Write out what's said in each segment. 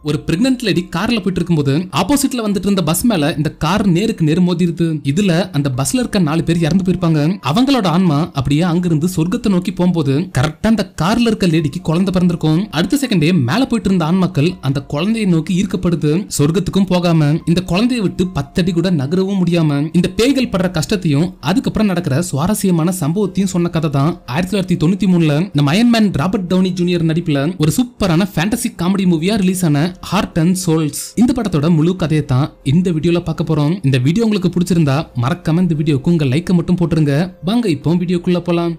ஒரு pregnant lady கார்ல போயிட்டு இருக்கும்போது ஆப்போசிட்ல வந்துட்டு இருந்த பஸ் மேல இந்த கார் நேருக்கு நேர் மோதிருது இதுல அந்த பஸ்ல இருக்க நாலு பேர் இறந்து போயிருப்பாங்க அவங்களோட ஆன்மா அப்படியே அங்கிருந்து சொர்க்கத்தை நோக்கி போகும்போது கரெக்டா அந்த கார்ல இருக்க லேடிக்கு குழந்தை பிறந்திருக்கும் அடுத்த செகண்டே மேல போயிட்டு இருந்த ஆன்மாக்கள் அந்த குழந்தையை நோக்கி ஈர்க்கப்படுது சொர்க்கத்துக்கும் போகாம இந்த குழந்தையை விட்டு பத்தடி கூட நகரவும் முடியாம இந்த பேய்கள் படுற கஷ்டத்தையும் அதுக்கப்புறம் நடக்கிற சுவாரஸ்யமான சம்பவத்தையும் சொன்ன கதை தான் ஆயிரத்தி தொள்ளாயிரத்தி தொண்ணூத்தி மூணுல நம்ம அயன்மேன் ராபர்ட் டவுனி ஜூனியர் நடிப்புல ஒரு சூப்பரான ஃபேண்டசி காமெடி மூவியா ரிலீஸ் ஆன ஹார்ட் அண்ட் சோல்ஸ் இந்த படத்தோட முழு கதையை தான் இந்த வீடியோல பார்க்க போறோம் இந்த வீடியோ உங்களுக்கு பிடிச்சிருந்தா மறக்காம இந்த வீடியோக்கு உங்க லைக்கை மட்டும் போட்டுருங்க வாங்க இப்போ வீடியோக்குள்ள போலாம்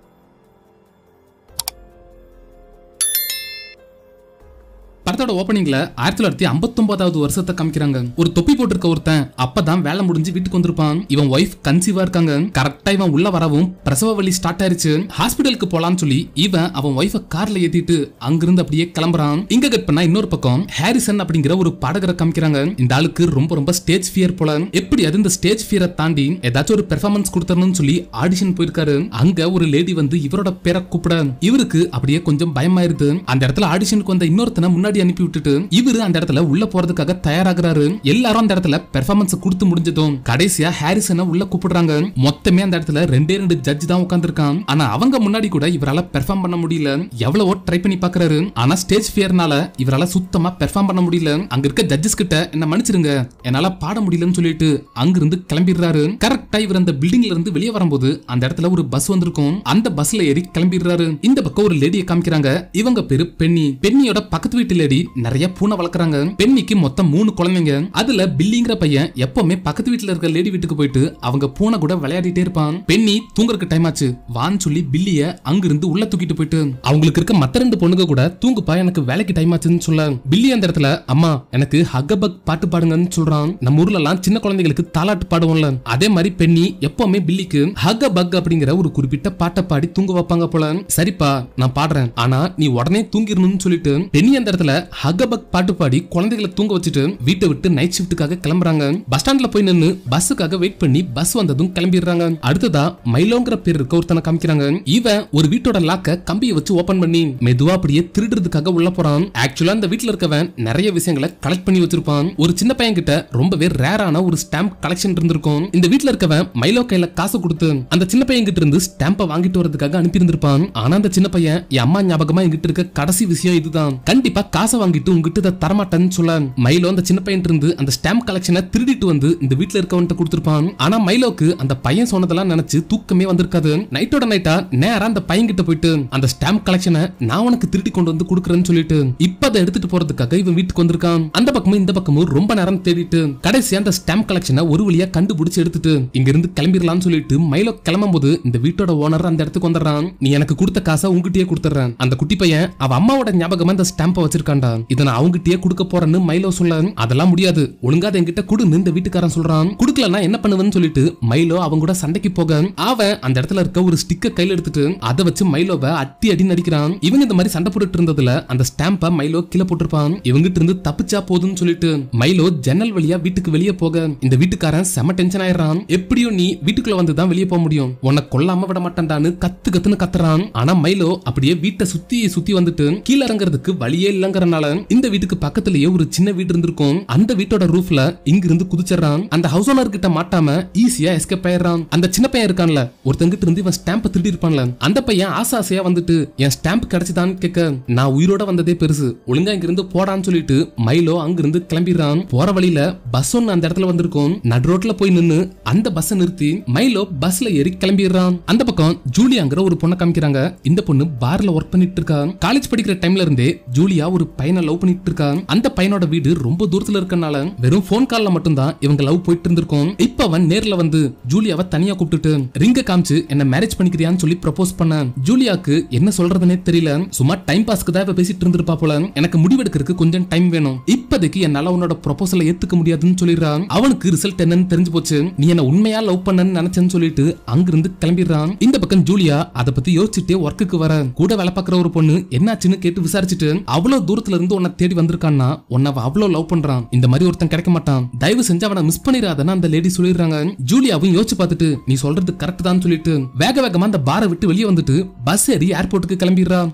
படத்தோட ஓப்பனிங்ல ஆயிரத்தி தொள்ளாயிரத்தி ஐம்பத்தொன்பதாவது வருஷத்தை காமிக்கிறாங்க ஒரு தொப்பி போட்டிருக்க ஒருத்தன் அப்பதான் வேலை முடிஞ்சு வீட்டுக்கு வந்திருப்பான் இவன் ஒய்ஃப் கன்சீவா இருக்காங்க கரெக்டா இவன் உள்ள வரவும் பிரசவ வலி ஸ்டார்ட் ஆயிருச்சு ஹாஸ்பிட்டலுக்கு போலாம்னு சொல்லி இவன் அவன் ஒய்ஃப கார்ல ஏத்திட்டு அங்கிருந்து அப்படியே கிளம்புறான் இங்க கட் பண்ணா இன்னொரு பக்கம் ஹாரிசன் அப்படிங்கிற ஒரு பாடகரை காமிக்கிறாங்க இந்த ஆளுக்கு ரொம்ப ரொம்ப ஸ்டேஜ் ஃபியர் போல எப்படியாவது இந்த ஸ்டேஜ் ஃபியரை தாண்டி ஏதாச்சும் ஒரு பெர்ஃபார்மன்ஸ் கொடுத்தரணும்னு சொல்லி ஆடிஷன் போயிருக்காரு அங்க ஒரு லேடி வந்து இவரோட பேரை கூப்பிட இவருக்கு அப்படியே கொஞ்சம் பயமாயிருது அந்த இடத்துல ஆடிஷனுக்கு வந்த இன்னொருத்தனை முன்னாடி அனுப்பி விட்டுட்டு இவரு அந்த இடத்துல உள்ள போறதுக்காக தயாராகிறாரு எல்லாரும் அந்த இடத்துல பெர்ஃபார்மன்ஸ் கொடுத்து முடிஞ்சதும் கடைசியா ஹாரிசனை உள்ள கூப்பிடுறாங்க மொத்தமே அந்த இடத்துல ரெண்டே ரெண்டு ஜட்ஜ் தான் உட்கார்ந்திருக்கான் ஆனா அவங்க முன்னாடி கூட இவரால பெர்ஃபார்ம் பண்ண முடியல எவ்வளவோ ட்ரை பண்ணி பாக்குறாரு ஆனா ஸ்டேஜ் ஃபியர்னால இவரால சுத்தமா பெர்ஃபார்ம் பண்ண முடியல அங்க இருக்க ஜட்ஜஸ் கிட்ட என்ன மன்னிச்சிருங்க என்னால பாட முடியலன்னு சொல்லிட்டு அங்கிருந்து கிளம்பிடுறாரு கரெக்டா இவர் அந்த பில்டிங்ல இருந்து வெளியே வரும்போது அந்த இடத்துல ஒரு பஸ் வந்திருக்கும் அந்த பஸ்ல ஏறி கிளம்பிடுறாரு இந்த பக்கம் ஒரு லேடியை காமிக்கிறாங்க இவங்க பேரு பென்னி பென்னியோட பக்கத்து வீட்டு லேடி நிறைய பூனை வளர்க்குறாங்க பென்னிக்கு மொத்தம் மூணு குழந்தைங்க அதுல பில்லிங்கிற பையன் எப்பவுமே பக்கத்து வீட்டுல இருக்க லேடி வீட்டுக்கு போயிட்டு அவங்க பூனை கூட விளையாடிட்டே இருப்பான் பென்னி தூங்குறதுக்கு டைம் ஆச்சு வான்னு சொல்லி பில்லிய அங்கிருந்து உள்ள தூக்கிட்டு போயிட்டு அவங்களுக்கு இருக்க மத்த ரெண்டு பொண்ணுங்க கூட தூங்குப்பா எனக்கு வேலைக்கு டைம் ஆச்சுன்னு சொல்ல பில்லி அந்த இடத்துல அம்மா எனக்கு ஹக்கபக் பாட்டு பாடுங்கன்னு சொல்றான் நம்ம ஊர்ல எல்லாம் சின்ன குழந்தைகளுக்கு தாலாட்டு பாடுவோம்ல அதே மாதிரி பெண்ணி எப்பவுமே பில்லிக்கு ஹக பக் அப்படிங்கிற ஒரு குறிப்பிட்ட பாட்டை பாடி தூங்க வைப்பாங்க போல சரிப்பா நான் பாடுறேன் ஆனா நீ உடனே தூங்கிடணும்னு சொல்லிட்டு பெண்ணி அந்த இடத்துல ஹகபக் பாட்டு பாடி குழந்தைகளை தூங்க வச்சுட்டு வீட்டை விட்டு நைட் ஷிஃப்ட்டுக்காக கிளம்புறாங்க பஸ் ஸ்டாண்ட்ல போய் நின்னு பஸ்ஸுக்காக வெயிட் பண்ணி பஸ் வந்ததும் கிளம்பிடுறாங்க அடுத்ததா மைலோங்கிற பேர் இருக்க ஒருத்தனை காமிக்கிறாங்க இவன் ஒரு வீட்டோட லாக்க கம்பியை வச்சு ஓபன் பண்ணி மெதுவா அப்படியே திருடுறதுக்காக உள்ள போறான் ஆக்சுவலா அந்த வீட்ல இருக்கவன் நிறைய விஷயங்களை கலெக்ட் பண்ணி வச்சிருப்பான் ஒரு சின்ன பையன் கிட்ட ரொம்பவே ரேரான ஒரு ஸ்டாம்ப் கலெக்ஷன் இருந்திருக்கும் இந்த வீட்ல இருக்கவன் மைலோ கையில காசு கொடுத்து அந்த சின்ன பையன் கிட்ட இருந்து ஸ்டாம்பை வாங்கிட்டு வரதுக்காக அனுப்பி இருந்திருப்பான் ஆனா அந்த சின்ன பையன் என் அம்மா ஞாபகமா என்கிட்ட இருக்க கடைசி விஷயம் இதுதான் கண்டிப்பா காசை வாங்கிட்டு உங்ககிட்ட இதை தரமாட்டேன்னு சொல்ல மைலோ அந்த சின்ன பையன் இருந்து அந்த ஸ்டாம்ப் கலெக்ஷனை திருடிட்டு வந்து இந்த வீட்ல இருக்கவன்ட்ட கொடுத்திருப்பான் ஆனா மைலோக்கு அந்த பையன் சொன்னதெல்லாம் நினைச்சு தூக்கமே வந்திருக்காது நைட்டோட நைட்டா நேரா அந்த பையன் கிட்ட போயிட்டு அந்த ஸ்டாம்ப் கலெக்ஷனை நான் உனக்கு திருடி கொண்டு வந்து கொடுக்குறேன்னு சொல்லிட்டு இப்ப அதை எடுத்துட்டு போறதுக்காக இவன் வீட்டுக்கு வந்திருக்கான் அந்த பக்கமும் இந்த பக்கமும் ரொம்ப நேரம் தேடிட்டு கடைசி அந்த ஸ்டாம்ப் கலெக்ஷனை ஒரு வழியா கண்டுபிடிச்சு எடுத்துட்டு இங்க இருந்து கிளம்பிடலாம்னு சொல்லிட்டு மைலோ கிளம்பும் போது இந்த வீட்டோட ஓனர் அந்த இடத்துக்கு வந்துடுறான் நீ எனக்கு கொடுத்த காசை உங்ககிட்டயே கொடுத்துறேன் அந்த குட்டி பையன் அவ அம்மாவோட ஞாபகமா இந்த ஸ்டாம்பை வச்சிருக்கான்டா இதை நான் அவங்ககிட்டயே கொடுக்க போறேன்னு மைலோ சொல்ல அதெல்லாம் முடியாது ஒழுங்கா அதை என்கிட்ட கொடுன்னு இந்த வீட்டுக்காரன் சொல்றான் கொடுக்கலன்னா என்ன பண்ணுவேன்னு சொல்லிட்டு மைலோ அவங்க கூட சண்டைக்கு போக அவன் அந்த இடத்துல இருக்க ஒரு ஸ்டிக்க கையில எடுத்துட்டு அதை வச்சு மைலோவை அட்டி அடி நடிக்கிறான் இவங்க இந்த மாதிரி சண்டை போட்டுட்டு இருந்ததுல அந்த ஸ்டாம்பை மைலோ கீழே போட்டிருப்பான் இவங்கிட்ட இருந்து தப்பிச்சா போதும்னு சொல்லிட்டு மைலோ ஜன்னல் வழியா வீட்டுக்கு வெளியே போக இந்த வீட்டுக்காரன் செம டென்ஷன் ஆயிடுறான் எப்படியும் நீ வீட்டுக்குள்ள வந்து தான் வெளியே போக முடியும் உன்னை கொல்லாம விட மாட்டான்டான்னு கத்து கத்துன்னு கத்துறான் ஆனா மைலோ அப்படியே வீட்டை சுத்தி சுத்தி வந்துட்டு கீழே இறங்குறதுக்கு வழியே இல்லங்கறனால இந்த வீட்டுக்கு பக்கத்துலயே ஒரு சின்ன வீடு இருந்திருக்கும் அந்த வீட்டோட ரூஃப்ல இங்க இருந்து குதிச்சிடறான் அந்த ஹவுஸ் ஓனர் கிட்ட மாட்டாம ஈஸியா எஸ்கேப் ஆயிடுறான் அந்த சின்ன பையன் இருக்கான்ல ஒருத்தங்கிட்ட இருந்து இவன் ஸ்டாம்ப் திருடி இருப்பான்ல அந்த பையன் ஆசை ஆசையா வந்துட்டு என் ஸ்டாம்ப் கிடைச்சுதான்னு கேட்க நான் உயிரோட வந்ததே பெருசு ஒழுங்கா இங்க இருந்து போடான்னு சொல்லிட்டு மைலோ அங்கிருந்து கிளம்பிடுறான் போற வழியில பஸ் ஒன்னு அந்த இடத்துல வந்திருக்கும் நடு ரோட்ல போய் நின்னு அந்த பஸ் நிறுத்தி மைலோ பஸ்ல ஏறி கிளம்பிடுறான் அந்த பக்கம் ஜூலியாங்கிற ஒரு பொண்ணை காமிக்கிறாங்க இந்த பொண்ணு பார்ல ஒர்க் பண்ணிட்டு இருக்கா காலேஜ் படிக்கிற டைம்ல இருந்தே ஜூலியா ஒரு பையனை லவ் பண்ணிட்டு இருக்கா அந்த பையனோட வீடு ரொம்ப தூரத்துல இருக்கனால வெறும் போன் கால்ல மட்டும்தான் இவங்க லவ் போயிட்டு இருந்திருக்கும் இப்ப அவன் நேர்ல வந்து ஜூலியாவை தனியா கூப்பிட்டுட்டு ரிங்க காமிச்சு என்ன மேரேஜ் பண்ணிக்கிறியான்னு சொல்லி ப்ரப்போஸ் பண்ண ஜூலியாக்கு என்ன சொல்றதுனே தெரியல சும்மா டைம் பாஸ்க்கு தான் இவ பேசிட்டு இருந்திருப்பா போல எனக்கு முடிவெடுக்கிறதுக்கு கொஞ்சம் டைம் வேணும் இப்போதைக்கு என்னால உன்னோட ப்ரொபோசலை ஏத்துக்க முடியாதுன்னு சொல்லிடுறான் அவனுக்கு ரிசல்ட் என்னன்னு தெரிஞ்சு போச்சு நீ என்ன உண்மையா லவ் பண்ணன்னு நினைச்சேன்னு சொல்லிட்டு அங்கிருந்து கிளம்பிடுறான் இந்த பக்கம் ஜூலியா அதை பத்தி யோசிச்சுட்டே ஒர்க்குக்கு வர கூட வேலை பார்க்குற ஒரு பொண்ணு என்னாச்சுன்னு கேட்டு விசாரிச்சுட்டு அவ்வளவு தூரத்துல இருந்து உன்னை தேடி வந்திருக்கான்னா உன்னை அவ அவ்வளவு லவ் பண்றான் இந்த மாதிரி ஒருத்தன் கிடைக்க மாட்டான் தயவு செஞ்சு அவனை மிஸ் பண்ணிடாதன்னு அந்த லேடி சொல்லிடுறாங்க ஜூலியாவும் யோசிச்சு பார்த்துட்டு நீ சொல்றது கரெக்ட் தான் சொல்லிட்டு வேக வேகமா அந்த பாரை விட்டு வெளியே வந்துட்டு பஸ் ஏறி ஏர்போர்ட்டுக்கு கிளம்பிடுறா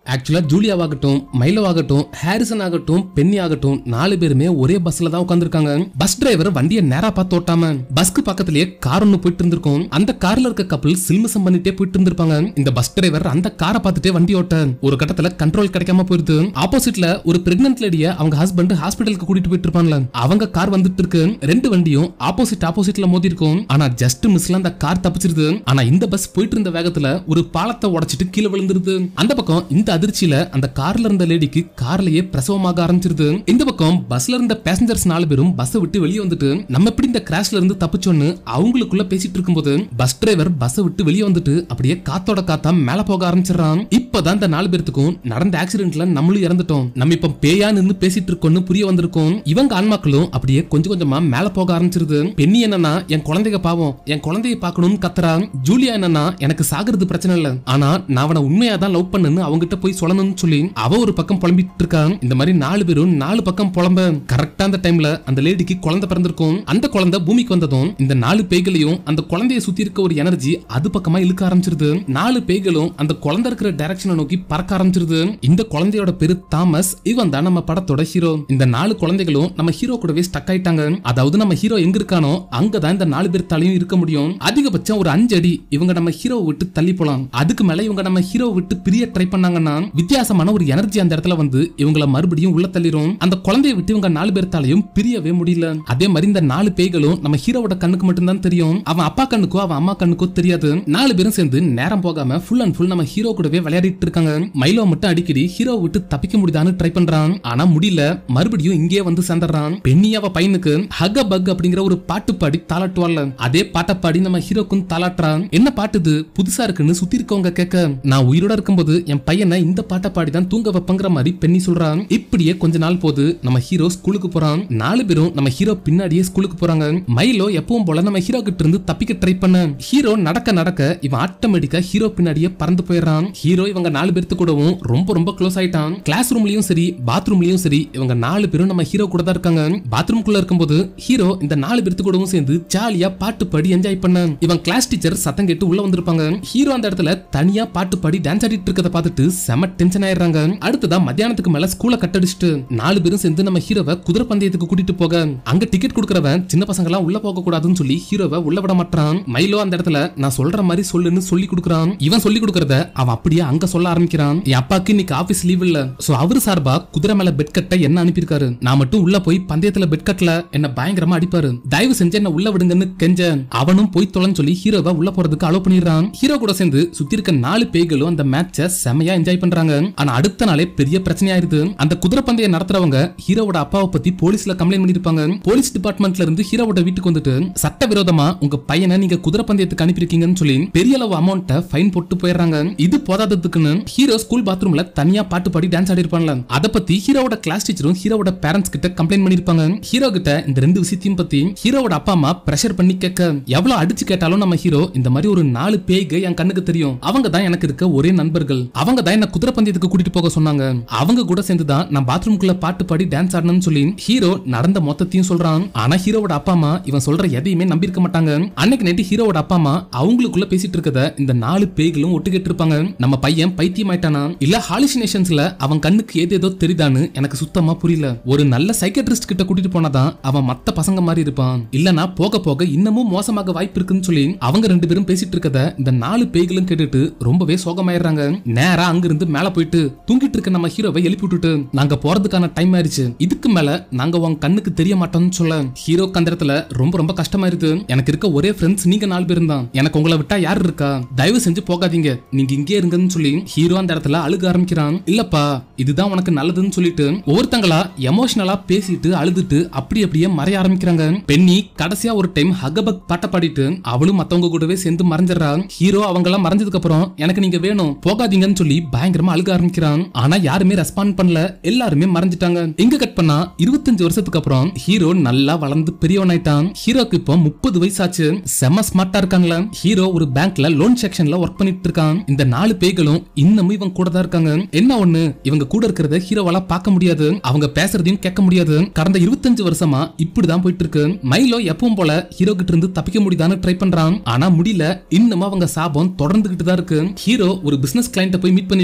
ஆக்சுவலா ஜூலியாவாகட்டும் மைலோ ஆகட்டும் ஹாரிசன் ஆகட்டும் பென்னி ஆகட்டும் நாலு பேருமே ஒரே பஸ்ல தான் உட்காந்துருக்காங்க பஸ் டிரைவர் வண்டியை நேரா பார்த்து ஓட்டாம பஸ்க்கு பக்கத்துலயே கார் ஒன்னு போயிட்டு இருந்திருக்கும் அந்த கார்ல இருக்க கப்பல் சில்மிசம் பண்ணிட்டே போயிட்டு இருந்திருப்பாங்க இந்த பஸ் டிரைவர் அந்த காரை பார்த்துட்டே வண்டி ஓட்ட ஒரு கட்டத்துல கண்ட்ரோல் கிடைக்காம போயிருது ஆப்போசிட்ல ஒரு பிரெக்னன்ட் லேடிய அவங்க ஹஸ்பண்ட் ஹாஸ்பிட்டலுக்கு கூட்டிட்டு போயிட்டு இருப்பான்ல அவங்க கார் வந்துட்டு இருக்கு ரெண்டு வண்டியும் ஆப்போசிட் ஆப்போசிட்ல மோதி இருக்கும் ஆனா ஜஸ்ட் மிஸ்ல அந்த கார் தப்பிச்சிருது ஆனா இந்த பஸ் போயிட்டு இருந்த வேகத்துல ஒரு பாலத்தை உடைச்சிட்டு கீழே விழுந்துருது அந்த பக்கம் இந்த அதிர்ச்சியில அந்த கார்ல இருந்த லேடிக்கு கார்லயே பிரசவமாக ஆரம்பிச்சிருது இந்த பக்கம் பஸ்ல இருந்த பேசஞ்சர்ஸ் நாலு பேரும் பஸ் விட்டு வெளியே வந்துட்டு நம்ம எப்படி இந்த கிராஷ்ல இருந்து தப்பிச்சோன்னு அவங்களுக்குள்ள பேசிட்டு இருக்கும்போது பஸ் டிரைவர் பஸ் விட்டு வெளியே வந்துட்டு அப்படியே காத்தோட காத்தா மேல போக ஆரம்பிச்சிடறான் இப்பதான் இந்த நாலு பேர்த்துக்கும் நடந்த ஆக்சிடென்ட்ல நம்மளும் இறந்துட்டோம் நம்ம இப்ப பேயா நின்னு பேசிட்டு இருக்கோம்னு புரிய வந்திருக்கோம் இவங்க ஆன்மாக்களும் அப்படியே கொஞ்சம் கொஞ்சமா மேல போக ஆரம்பிச்சிருது பெண்ணி என்னன்னா என் குழந்தைங்க பாவம் என் குழந்தைய பார்க்கணும்னு கத்துறா ஜூலியா என்னன்னா எனக்கு சாகிறது பிரச்சனை இல்ல ஆனா நான் அவனை உண்மையா தான் லவ் பண்ணுன்னு அவங்கிட்ட போய் சொல்லணும்னு சொல்லி அவ ஒரு பக்கம் புலம்பிட்டு இருக்கான் இந்த மாதிரி நாலு பேரும் நாலு பக்கம் புலம்ப கரெக்டா அந்த டைம்ல அந்த லேடிக்கு குழந்தை பிறந்திருக்கும் அந்த குழந்தை பூமிக்கு வந்ததும் இந்த நாலு பேய்களையும் அந்த குழந்தைய சுத்தி இருக்க ஒரு எனர்ஜி அது பக்கமா இழுக்க ஆரம்பிச்சிருது நாலு பேய்களும் அந்த குழந்தை இருக்கிற டைரக்ஷனை நோக்கி பறக்க ஆரம்பிச்சிருது இந்த குழந்தையோட பேரு தாமஸ் இவன் தான் நம்ம படத்தோட ஹீரோ இந்த நாலு குழந்தைகளும் நம்ம ஹீரோ கூடவே ஸ்டக் ஆயிட்டாங்க அதாவது நம்ம ஹீரோ எங்க இருக்கானோ அங்கதான் இந்த நாலு பேர் தலையும் இருக்க முடியும் அதிகபட்சம் ஒரு அஞ்சு அடி இவங்க நம்ம ஹீரோவை விட்டு தள்ளி போலாம் அதுக்கு மேல இவங்க நம்ம ஹீரோவை விட்டு பிரிய ட்ரை பண்ணாங்கன்னா வித்தியாசமான ஒரு எனர்ஜி அந்த இடத்துல வந்து இவங்கள மறுபடியும் உள்ள தள்ளிரும் அந்த குழந்தைய விட்டு இவங்க நாலு பேர் தலையும் பிரியவே முடியல அதே மாதிரி இந்த நாலு பேய்களும் நம்ம ஹீரோவோட கண்ணுக்கு மட்டும்தான் தெரியும் அவன் அப்பா கண்ணுக்கோ அவன் அம்மா கண்ணுக்கோ தெரியாது நாலு பேரும் சேர்ந்து நேரம் போகாம ஃபுல் அண்ட் ஃபுல் நம்ம ஹீரோ கூடவே விளையாடிட்டு இருக்காங்க மைலோ மட்டும் அடிக்கடி ஹீரோ விட்டு தப்பிக்க முடியுதான்னு ட்ரை பண்றான் ஆனா முடியல மறுபடியும் இங்கே வந்து சேர்ந்துடுறான் பெண்ணி அவ பையனுக்கு ஹக பக் அப்படிங்கிற ஒரு பாட்டு பாடி தாளாட்டுவாள்ல அதே பாட்டை பாடி நம்ம ஹீரோக்கும் தாளாட்டுறான் என்ன பாட்டு இது புதுசா இருக்குன்னு சுத்தி இருக்கவங்க கேட்க நான் உயிரோட இருக்கும்போது என் பையனை இந்த பாட்டை பாடி தான் தூங்க வைப்பங்கிற மாதிரி பெண்ணி சொல்றான் இப்படியே கொஞ்ச நாள் போது நம்ம ஹீரோ ஸ்கூலுக்கு போறான் நாலு பேரும் நம்ம ஹீரோ பின்னாடியே ஸ்கூலுக்கு போறாங்க மைலோ எப்பவும் போல நம்ம ஹீரோ கிட்ட இருந்து தப்பிக்க ட்ரை பண்ண ஹீரோ நடக்க நடக்க இவன் ஆட்டோமேட்டிக்கா ஹீரோ பின்னாடியே பறந்து போயிடுறான் ஹீரோ இவங்க நாலு பேர்த்து கூடவும் ரொம்ப ரொம்ப க்ளோஸ் ஆயிட்டான் கிளாஸ் ரூம்லயும் சரி பாத்ரூம்லயும் சரி இவங்க நாலு பேரும் நம்ம ஹீரோ கூட தான் இருக்காங்க பாத்ரூம்குள்ள இருக்கும்போது ஹீரோ இந்த நாலு பேர்த்து கூடவும் சேர்ந்து ஜாலியா பாட்டு பாடி என்ஜாய் பண்ண இவன் கிளாஸ் டீச்சர் சத்தம் கேட்டு உள்ள வந்திருப்பாங்க ஹீரோ அந்த இடத்துல தனியா பாட்டு பாடி டான்ஸ் ஆடிட்டு இருக்கத பார்த்துட்டு செம டென்ஷன் ஆயிடுறாங்க அடுத்ததா மத்தியானத்துக்கு மேல ஸ்கூல கட்டடிச்சிட்டு நாலு பேரும் சேர்ந்து நம்ம ஹீரோவை குதிரை பந்தயத்துக்கு கூட்டிட்டு போக அங்க டிக்கெட் கொடுக்கறவன் சின்ன பசங்க எல்லாம் உள்ள போக கூடாதுன்னு சொல்லி ஹீரோவை உள்ள விட மாட்டான் மைலோ அந்த இடத்துல நான் சொல்ற மாதிரி சொல்லுன்னு சொல்லி கொடுக்கறான் இவன் சொல்லி கொடுக்கறத அவன் அப்படியே அங்க சொல்ல ஆரம்பிக்கிறான் என் அப்பாக்கு இன்னைக்கு ஆபீஸ் லீவ் இல்ல சோ அவரு சார்பா குதிரை மேல பெட் கட்ட என்ன அனுப்பியிருக்காரு நான் மட்டும் உள்ள போய் பந்தயத்துல பெட் கட்டல என்ன பயங்கரமா அடிப்பாரு தயவு செஞ்சு என்ன உள்ள விடுங்கன்னு கெஞ்ச அவனும் போய் தொலைன்னு சொல்லி ஹீரோவை உள்ள போறதுக்கு அலோ பண்ணிடுறான் ஹீரோ கூட சேர்ந்து சுத்தி இருக்க நாலு பேய்களும் அந்த மேட்ச செமையா என்ஜாய் பண்றாங்க ஆனா அடுத்த நாளே பெரிய பிரச்சனையாயிருது அந்த குதிரை பந்தயம் நடத்துறவங்க ஹீரோவோட அப்பாவை பத்தி போலீஸ்ல கம்ப்ளைண்ட் பண்ணிருப்பாங்க போலீஸ் டிபார்ட்மெண்ட்ல இருந்து ஹீரோவோட வீட்டுக்கு வந்துட்டு சட்டவிரோதமா உங்க பையனை நீங்க குதிரை பந்தயத்துக்கு அனுப்பியிருக்கீங்கன்னு சொல்லி பெரிய அளவு அமௌண்ட்டை ஃபைன் போட்டு போயிடுறாங்க இது போதாததுக்குன்னு ஹீரோ ஸ்கூல் பாத்ரூம்ல தனியா பாட்டு பாடி டான்ஸ் ஆடி இருப்பான்ல அத பத்தி ஹீரோவோட கிளாஸ் டீச்சரும் ஹீரோவோட பேரண்ட்ஸ் கிட்ட கம்ப்ளைண்ட் பண்ணிருப்பாங்க ஹீரோ கிட்ட இந்த ரெண்டு விஷயத்தையும் பத்தி ஹீரோவோட அப்பா அம்மா பிரஷர் பண்ணி கேட்க எவ்வளவு அடிச்சு கேட்டாலும் நம்ம ஹீரோ இந்த மாதிரி ஒரு நாலு பேய்க என் கண்ணுக்கு தெரியும் அவங்க தான் எனக்கு இருக்க ஒரே நண்பர்கள் அவங்க தான் என்ன குதிரை பந்தயத்துக்கு கூட்டிட்டு போக சொன்னாங்க அவங்க கூட சேர்ந்து தான் நான் பாத்ரூம்குள்ள பாட்டு பாடி டான்ஸ் ஆடணும்னு சொல்லி ஹீரோ நடந்த மொத்தத்தையும் சொல்றான் ஆனா ஹீரோவோட அப்பா அம்மா இவன் சொல்ற எதையுமே நம்பி இருக்க மாட்டாங்க அன்னைக்கு நைட்டு ஹீரோவோட அப்பா அம்மா அவங்களுக்குள்ள பேசிட்டு இருக்கத இந்த நாலு பேய்களும் ஒட்டு கேட்டு இருப்பாங்க நம்ம பையன் பைத்தியம் ஆயிட்டானா இல்ல ஹாலிசினேஷன்ஸ்ல அவன் கண்ணுக்கு ஏதேதோ தெரியுதான்னு எனக்கு சுத்தமா புரியல ஒரு நல்ல சைக்கட்ரிஸ்ட் கிட்ட கூட்டிட்டு போனாதான் அவன் மத்த பசங்க மாதிரி இருப்பான் இல்லனா போக போக இன்னமும் மோசமாக வாய்ப்பு இருக்குன்னு சொல்லி அவங்க ரெண்டு பேரும் பேசிட்டு இருக்கத இந்த நாலு பேய்களும் கேட்டுட்டு ரொம்பவே சோகமாயிடுறாங்க நேரா அங்கிருந்து மேல போயிட்டு தூங்கிட்டு இருக்க நம்ம ஹீரோவை எழுப்பி விட்டுட்டு நாங்க போறதுக்கான டைம் ஆயிருச்சு இதுக்கு மேல நாங்க உன் கண்ணுக்கு தெரிய மாட்டோம்னு சொல்ல ஹீரோ கந்தரத்துல ரொம்ப ரொம்ப கஷ்டமா இருக்கு எனக்கு இருக்க ஒரே ஃப்ரெண்ட்ஸ் நீங்க நாலு பேரும் தான் எனக்கு உங்களை விட்டா யார் இருக்கா தயவு செஞ்சு போகாதீங்க நீங்க இங்கே இருங்கன்னு சொல்லி ஹீரோ அந்த இடத்துல அழுக ஆரம்பிக்கிறான் இல்லப்பா இதுதான் உனக்கு நல்லதுன்னு சொல்லிட்டு ஒவ்வொருத்தங்களா எமோஷனலா பேசிட்டு அழுதுட்டு அப்படி அப்படியே மறைய ஆரம்பிக்கிறாங்க பெண்ணி கடைசியா ஒரு டைம் ஹகபக் பாட்ட பாடிட்டு அவளும் மத்தவங்க கூடவே சேர்ந்து மறைஞ்சிடறா ஹீரோ அவங்க எல்லாம் மறைஞ்சதுக்கு அப்புறம் எனக்கு நீங்க வேணும் போகாதீங்கன்னு சொல்லி பயங்கரமா அழுக ஆரம்பிக்கிறான் ஆனா யாருமே ரெஸ்பாண்ட் பண்ணல எல்லாருமே மறைஞ்சிட்டாங்க எங்க கட் பண்ணா இருபத்தஞ்சு வருஷத்துக்கு அப்புறம் ஹீரோ நல்லா வளர்ந்து பெரியவனாயிட்டான் ஹீரோக்கு இப்போ முப்பது வயசாச்சு செம ஸ்மார்ட்டா இருக்காங்களா ஹீரோ ஒரு பேங்க்ல லோன் செக்ஷன்ல ஒர்க் பண்ணிட்டு இருக்கான் இந்த நாலு பேய்களும் இன்னமும் இவன் கூட தான் இருக்காங்க என்ன ஒண்ணு இவங்க கூட இருக்கிறத ஹீரோவால பார்க்க முடியாது அவங்க பேசுறதையும் கேட்க முடியாது கடந்த இருபத்தஞ்சு வருஷமா இப்படிதான் போயிட்டு இருக்கு மைலோ எப்பவும் போல ஹீரோ கிட்ட இருந்து தப்பிக்க முடியுதான்னு ட்ரை பண்றான் ஆனா முடியல இன்னமும் அவங்க சாபம் தொடர்ந்துகிட்டு தான் இருக்கு ஹீரோ ஒரு பிசினஸ் கிளைண்ட போய் மீட் பண்ணிட்டு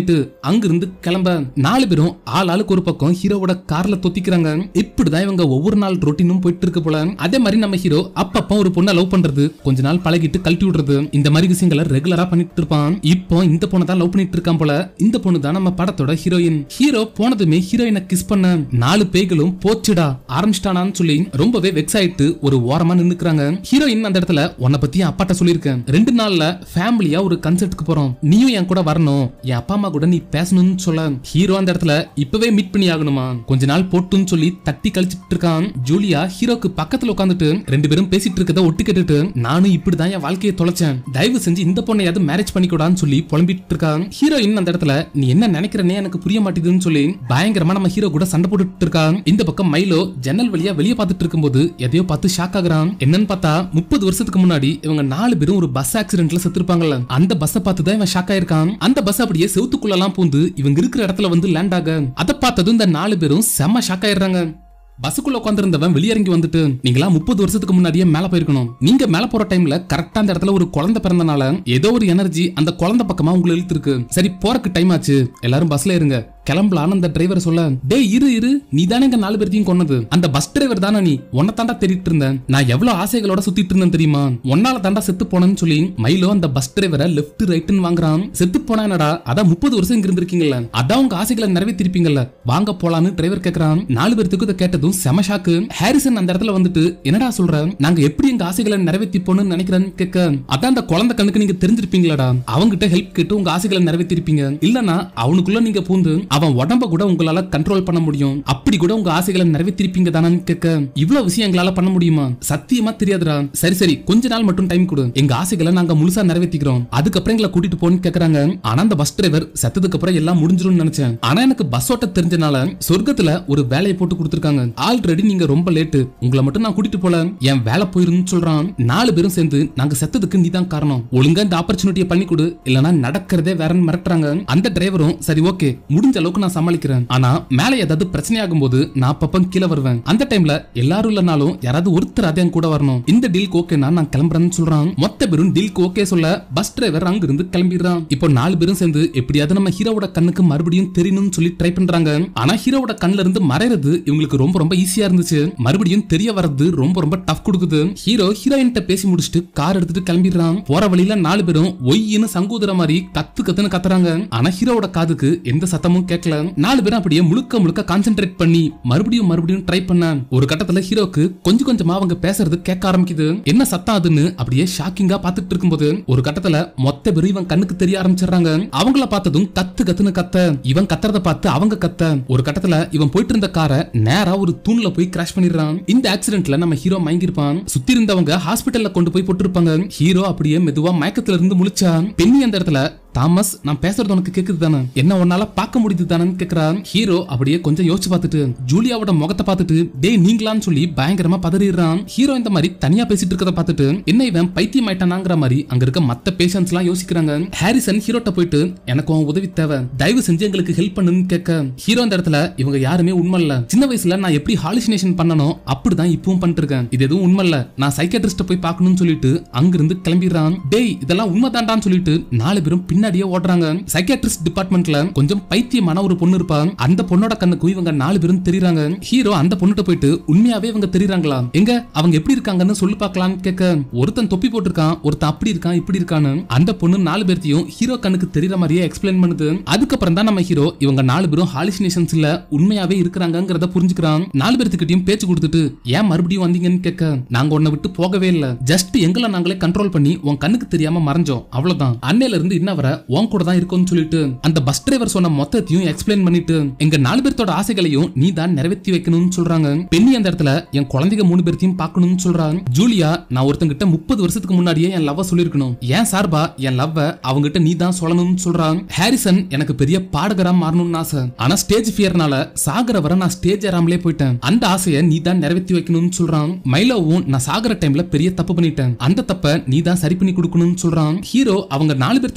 பண்ணிட்டு அங்கிருந்து கிளம்ப நாலு பேரும் ஆள் ஆளுக்கு ஒரு பக்கம் ஹீரோவோட கார்ல தொத்திக்கிறாங்க இப்படிதான் இவங்க ஒவ்வொரு நாள் ரொட்டீனும் போயிட்டு இருக்கு போல அதே மாதிரி நம்ம ஹீரோ அப்பப்ப ஒரு பொண்ணை லவ் பண்றது கொஞ்ச நாள் பழகிட்டு கழட்டி விடுறது இந்த மாதிரி விஷயங்களை ரெகுலரா பண்ணிட்டு இருப்பான் இப்போ இந்த பொண்ணை தான் லவ் பண்ணிட்டு இருக்கான் போல இந்த பொண்ணு தான் நம்ம படத்தோட ஹீரோயின் ஹீரோ போனதுமே ஹீரோயினை கிஸ் பண்ண நாலு பேய்களும் போச்சுடா ஆரம்பிச்சிட்டானான்னு சொல்லி ரொம்பவே வெக்ஸ் ஆயிட்டு ஒரு ஓரமா நின்னுக்கிறாங்க ஹீரோயின் அந்த இடத்துல உன்னை பத்தி என் அப்பாட்ட சொல்லியிருக்கேன் ரெண்டு நாள்ல ஃபேமிலியா ஒரு கன்சர்ட்டுக்கு போறோம் நீயும் என் கூட வரணும் என் அப்பா அம்மா கூட நீ பேசணும்னு சொல்ல ஹீரோ அந்த இடத்துல இப்பவே மீட் பண்ணி ஆகணுமா கொஞ்ச நாள் போட்டுன்னு சொல்லி தட்டி கழிச்சிட்டு இருக்கான் ஜூலியா ஹீரோக்கு பக்கத்துல உட்காந்துட்டு ரெண்டு பேரும் பேசிட்டு இருக்கத ஒட்டு கேட்டுட்டு நானும் இப்படிதான் என் வாழ்க்கையை தொலைச்சேன் தயவு செஞ்சு இந்த பொண்ணையாவது மேரேஜ் பண்ணிக்கூடான்னு சொல்லி புலம்பிட்டு இருக்கான் ஹீரோயின் அந்த இடத்துல நீ என்ன நினைக்கிறனே எனக்கு புரிய மாட்டேங்குதுன்னு சொல்லி பயங்கரமா நம்ம ஹீரோ கூட சண்டை போட்டுட்டு இருக்கான் இந்த பக்கம் மைலோ ஜன்னல் வழியா வெளியே பார்த்துட்டு இருக்கும்போது எதையோ பார்த்து ஷாக் ஆகுறான் என்னன்னு பார்த்தா முப்பது வருஷத்துக்கு முன்னாடி இவங்க நாலு பேரும் ஒரு பஸ் ஆக்சிடென்ட்ல செத்துருப்பாங்கல்ல அந்த பஸ்ஸை பார்த்து தான் இவன் ஷாக் ஆயிருக்கான் அந்த பஸ் அப்படியே செவுத்துக்குள்ளலாம் பூந்து இவங்க இருக்கிற இடத்துல வந்து லேண்ட் ஆக அதை பார்த்ததும் இந்த நாலு பேரும் செம்ம ஷாக் ஆயிடுறாங்க பஸ்ஸுக்குள்ள உட்காந்துருந்தவன் வெளியிறங்கி வந்துட்டு நீங்களா முப்பது வருஷத்துக்கு முன்னாடியே மேல போயிருக்கணும் நீங்க மேல போற டைம்ல கரெக்டா அந்த இடத்துல ஒரு குழந்தை பிறந்தனால ஏதோ ஒரு எனர்ஜி அந்த குழந்தை பக்கமா உங்களை இழுத்துருக்கு சரி போறக்கு டைம் ஆச்சு எல்லாரும் பஸ்ல இருங்க கிளம்பலான்னு அந்த டிரைவர் சொல்ல டேய் இரு இரு நீ தானே எங்க நாலு பேர்த்தையும் கொன்னது அந்த பஸ் டிரைவர் தானே நீ உன்னை தாண்டா தேடிட்டு இருந்தேன் நான் எவ்வளவு ஆசைகளோட சுத்திட்டு இருந்தேன் தெரியுமா உன்னால தாண்டா செத்து போனேன்னு சொல்லி மைலோ அந்த பஸ் டிரைவரை லெஃப்ட் ரைட்னு வாங்குறான் செத்து போனா என்னடா அதான் முப்பது வருஷம் இங்க இருந்திருக்கீங்கல்ல அதான் உங்க ஆசைகளை நிறைவேற்றிருப்பீங்கல்ல வாங்க போலான்னு டிரைவர் கேக்குறான் நாலு பேர்த்துக்கு இதை கேட்டதும் செம ஷாக்கு ஹாரிசன் அந்த இடத்துல வந்துட்டு என்னடா சொல்ற நாங்க எப்படி எங்க ஆசைகளை நிறைவேற்றிப்போன்னு நினைக்கிறேன்னு கேட்க அதான் அந்த குழந்தை கண்ணுக்கு நீங்க தெரிஞ்சிருப்பீங்களாடா அவங்கிட்ட ஹெல்ப் கேட்டு உங்க ஆசைகளை நிறைவேற்றிருப்பீங்க இல்லனா அவனுக்குள்ள நீங்க பூந்து அவன் உடம்ப கூட உங்களால கண்ட்ரோல் பண்ண முடியும் அப்படி கூட உங்க ஆசைகளை நிறைவேற்றிருப்பீங்க தானு கேட்க இவ்வளவு விஷயம் எங்களால பண்ண முடியுமா சத்தியமா தெரியாதுடா சரி சரி கொஞ்ச நாள் மட்டும் டைம் கொடு எங்க ஆசைகளை நாங்க முழுசா நிறைவேற்றிக்கிறோம் அதுக்கப்புறம் எங்களை கூட்டிட்டு போன்னு கேக்குறாங்க ஆனா அந்த பஸ் டிரைவர் செத்ததுக்கு அப்புறம் எல்லாம் முடிஞ்சிரும்னு நினைச்சேன் ஆனா எனக்கு பஸ் ஓட்ட தெரிஞ்சனால சொர்க்கத்துல ஒரு வேலையை போட்டு கொடுத்துருக்காங்க ஆல்ரெடி நீங்க ரொம்ப லேட்டு உங்களை மட்டும் நான் கூட்டிட்டு போல என் வேலை போயிருன்னு சொல்றான் நாலு பேரும் சேர்ந்து நாங்க செத்ததுக்கு நீ தான் காரணம் ஒழுங்கா இந்த ஆப்பர்ச்சுனிட்டியை பண்ணி கொடு இல்லனா நடக்கிறதே வேறன்னு மிரட்டுறாங்க அந்த டிரைவரும் சரி ஓகே முடிஞ்ச அளவுக்கு நான் சமாளிக்கிறேன் ஆனா மேல ஏதாவது பிரச்சனை ஆகும்போது நான் அப்பப்ப கீழே வருவேன் அந்த டைம்ல எல்லாரும் இல்லனாலும் யாராவது ஒருத்தர் அதே என் கூட வரணும் இந்த டீலுக்கு ஓகேனா நான் கிளம்புறேன்னு சொல்றான் மொத்த பேரும் டீலுக்கு ஓகே சொல்ல பஸ் டிரைவர் அங்கிருந்து கிளம்பிடுறான் இப்போ நாலு பேரும் சேர்ந்து எப்படியாவது நம்ம ஹீரோவோட கண்ணுக்கு மறுபடியும் தெரியணும்னு சொல்லி ட்ரை பண்றாங்க ஆனா ஹீரோவோட கண்ணுல இருந்து மறைறது இவங்களுக்கு ரொம்ப ரொம்ப ஈஸியா இருந்துச்சு மறுபடியும் தெரிய வர்றது ரொம்ப ரொம்ப டஃப் கொடுக்குது ஹீரோ ஹீரோயின்ட்ட பேசி முடிச்சுட்டு கார் எடுத்துட்டு கிளம்பிடுறான் போற வழியில நாலு பேரும் ஒய்யின்னு சங்கூதுற மாதிரி கத்து கத்துன்னு கத்துறாங்க ஆனா ஹீரோவோட காதுக்கு எந்த சத்தமும் கேட்கல நாலு பேரும் அப்படியே முழுக்க முழுக்க கான்சென்ட்ரேட் பண்ணி மறுபடியும் மறுபடியும் ட்ரை பண்ண ஒரு கட்டத்துல ஹீரோக்கு கொஞ்சம் கொஞ்சமா அவங்க பேசுறது கேட்க ஆரம்பிக்குது என்ன சத்தம் அதுன்னு அப்படியே ஷாக்கிங்கா பாத்துட்டு இருக்கும்போது ஒரு கட்டத்துல மொத்த பேரும் இவன் கண்ணுக்கு தெரிய ஆரம்பிச்சிடுறாங்க அவங்கள பார்த்ததும் கத்து கத்துன்னு கத்த இவன் கத்துறத பார்த்து அவங்க கத்த ஒரு கட்டத்துல இவன் போயிட்டு இருந்த காரை நேரா ஒரு தூண்ல போய் கிராஷ் பண்ணிடுறான் இந்த ஆக்சிடென்ட்ல நம்ம ஹீரோ மயங்கிருப்பான் சுத்தி இருந்தவங்க ஹாஸ்பிட்டல்ல கொண்டு போய் போட்டிருப்பாங்க ஹீரோ அப்படியே மெதுவா மயக்கத்துல இருந்து முழிச்சான் பெண்ணி அந்த இடத்துல தாமஸ் நான் பேசுறது உனக்கு கேக்குது தானே என்ன உன்னால பார்க்க முடியுது தானேன்னு கேக்குறான் ஹீரோ அப்படியே கொஞ்சம் யோசிச்சு பார்த்துட்டு ஜூலியாவோட முகத்தை பார்த்துட்டு டேய் நீங்களான்னு சொல்லி பயங்கரமா பதறிடுறான் ஹீரோ இந்த மாதிரி தனியா பேசிட்டு இருக்கத பார்த்துட்டு என்ன இவன் பைத்தியம் ஆயிட்டானாங்கிற மாதிரி அங்க இருக்க மத்த பேஷன்ஸ் எல்லாம் யோசிக்கிறாங்க ஹாரிசன் ஹீரோட்ட போயிட்டு எனக்கு உன் உதவி தேவை தயவு செஞ்சு எங்களுக்கு ஹெல்ப் பண்ணுன்னு கேட்க ஹீரோ இந்த இடத்துல இவங்க யாருமே உண்மை இல்ல சின்ன வயசுல நான் எப்படி ஹாலிசினேஷன் பண்ணனோ அப்படிதான் இப்பவும் பண்ணிட்டு இருக்கேன் இது எதுவும் உண்மை இல்ல நான் சைக்காட்ரிஸ்ட போய் பார்க்கணும்னு சொல்லிட்டு அங்கிருந்து கிளம்பிடுறான் டேய் இதெல்லாம் உண்மைதான்டான்னு சொல்லிட்டு நாலு பேரும் பின்னாடியே ஓடுறாங்க சைக்காட்ரிஸ்ட் டிபார்ட்மெண்ட்ல கொஞ்சம் பைத்தியமான ஒரு பொண்ணு இருப்பா அந்த பொண்ணோட கண்ணுக்கு இவங்க நாலு பேரும் தெரியுறாங்க ஹீரோ அந்த பொண்ணுட்ட போயிட்டு உண்மையாவே இவங்க தெரியுறாங்களா எங்க அவங்க எப்படி இருக்காங்கன்னு சொல்லி பார்க்கலாம்னு கேட்க ஒருத்தன் தொப்பி போட்டிருக்கான் ஒருத்தன் அப்படி இருக்கான் இப்படி இருக்கான்னு அந்த பொண்ணு நாலு பேர்த்தையும் ஹீரோ கண்ணுக்கு தெரியற மாதிரியே எக்ஸ்பிளைன் பண்ணுது அதுக்கப்புறம் தான் நம்ம ஹீரோ இவங்க நாலு பேரும் ஹாலிசினேஷன்ஸ் இல்ல உண்மையாவே இருக்கிறாங்கிறத புரிஞ்சுக்கிறான் நாலு பேர்த்துக்கிட்டையும் பேச்சு கொடுத்துட்டு ஏன் மறுபடியும் வந்தீங்கன்னு கேட்க நாங்க உன்னை விட்டு போகவே இல்ல ஜஸ்ட் எங்களை நாங்களே கண்ட்ரோல் பண்ணி உன் கண்ணுக்கு தெரியாம மறைஞ்சோம் அவ்வளவுதான் அன்னையில இருந்து இன்ன வர உன் கூட தான் இருக்கும்னு சொல்லிட்டு அந்த பஸ் டிரைவர் சொன்ன மொத்தத்தையும் எக்ஸ்பிளைன் பண்ணிட்டு எங்க நாலு பேர்த்தோட ஆசைகளையும் நீ தான் நிறைவேற்றி வைக்கணும்னு சொல்றாங்க பெண்ணி அந்த இடத்துல என் குழந்தைங்க மூணு பேர்த்தையும் பார்க்கணும்னு சொல்றாங்க ஜூலியா நான் ஒருத்தங்கிட்ட முப்பது வருஷத்துக்கு முன்னாடியே என் லவ் சொல்லிருக்கணும் ஏன் சார்பா என் லவ் அவங்கிட்ட நீ தான் சொல்லணும்னு சொல்றாங்க ஹாரிசன் எனக்கு பெரிய பாடகரா மாறணும்னு ஆசை ஆனா ஸ்டேஜ் ஃபியர்னால சாகர வர நான் ஸ்டேஜ் ஏறாமலே போயிட்டேன் அந்த ஆசையை நீ தான் நிறைவேற்றி வைக்கணும்னு சொல்றான் மைலோவும் நான் சாகர டைம்ல பெரிய தப்பு பண்ணிட்டேன் அந்த தப்ப நீ தான் சரி பண்ணி கொடுக்கணும்னு சொல்றான் ஹீரோ அவங்க நாலு பேர்த்தோட ஆசைகளையும்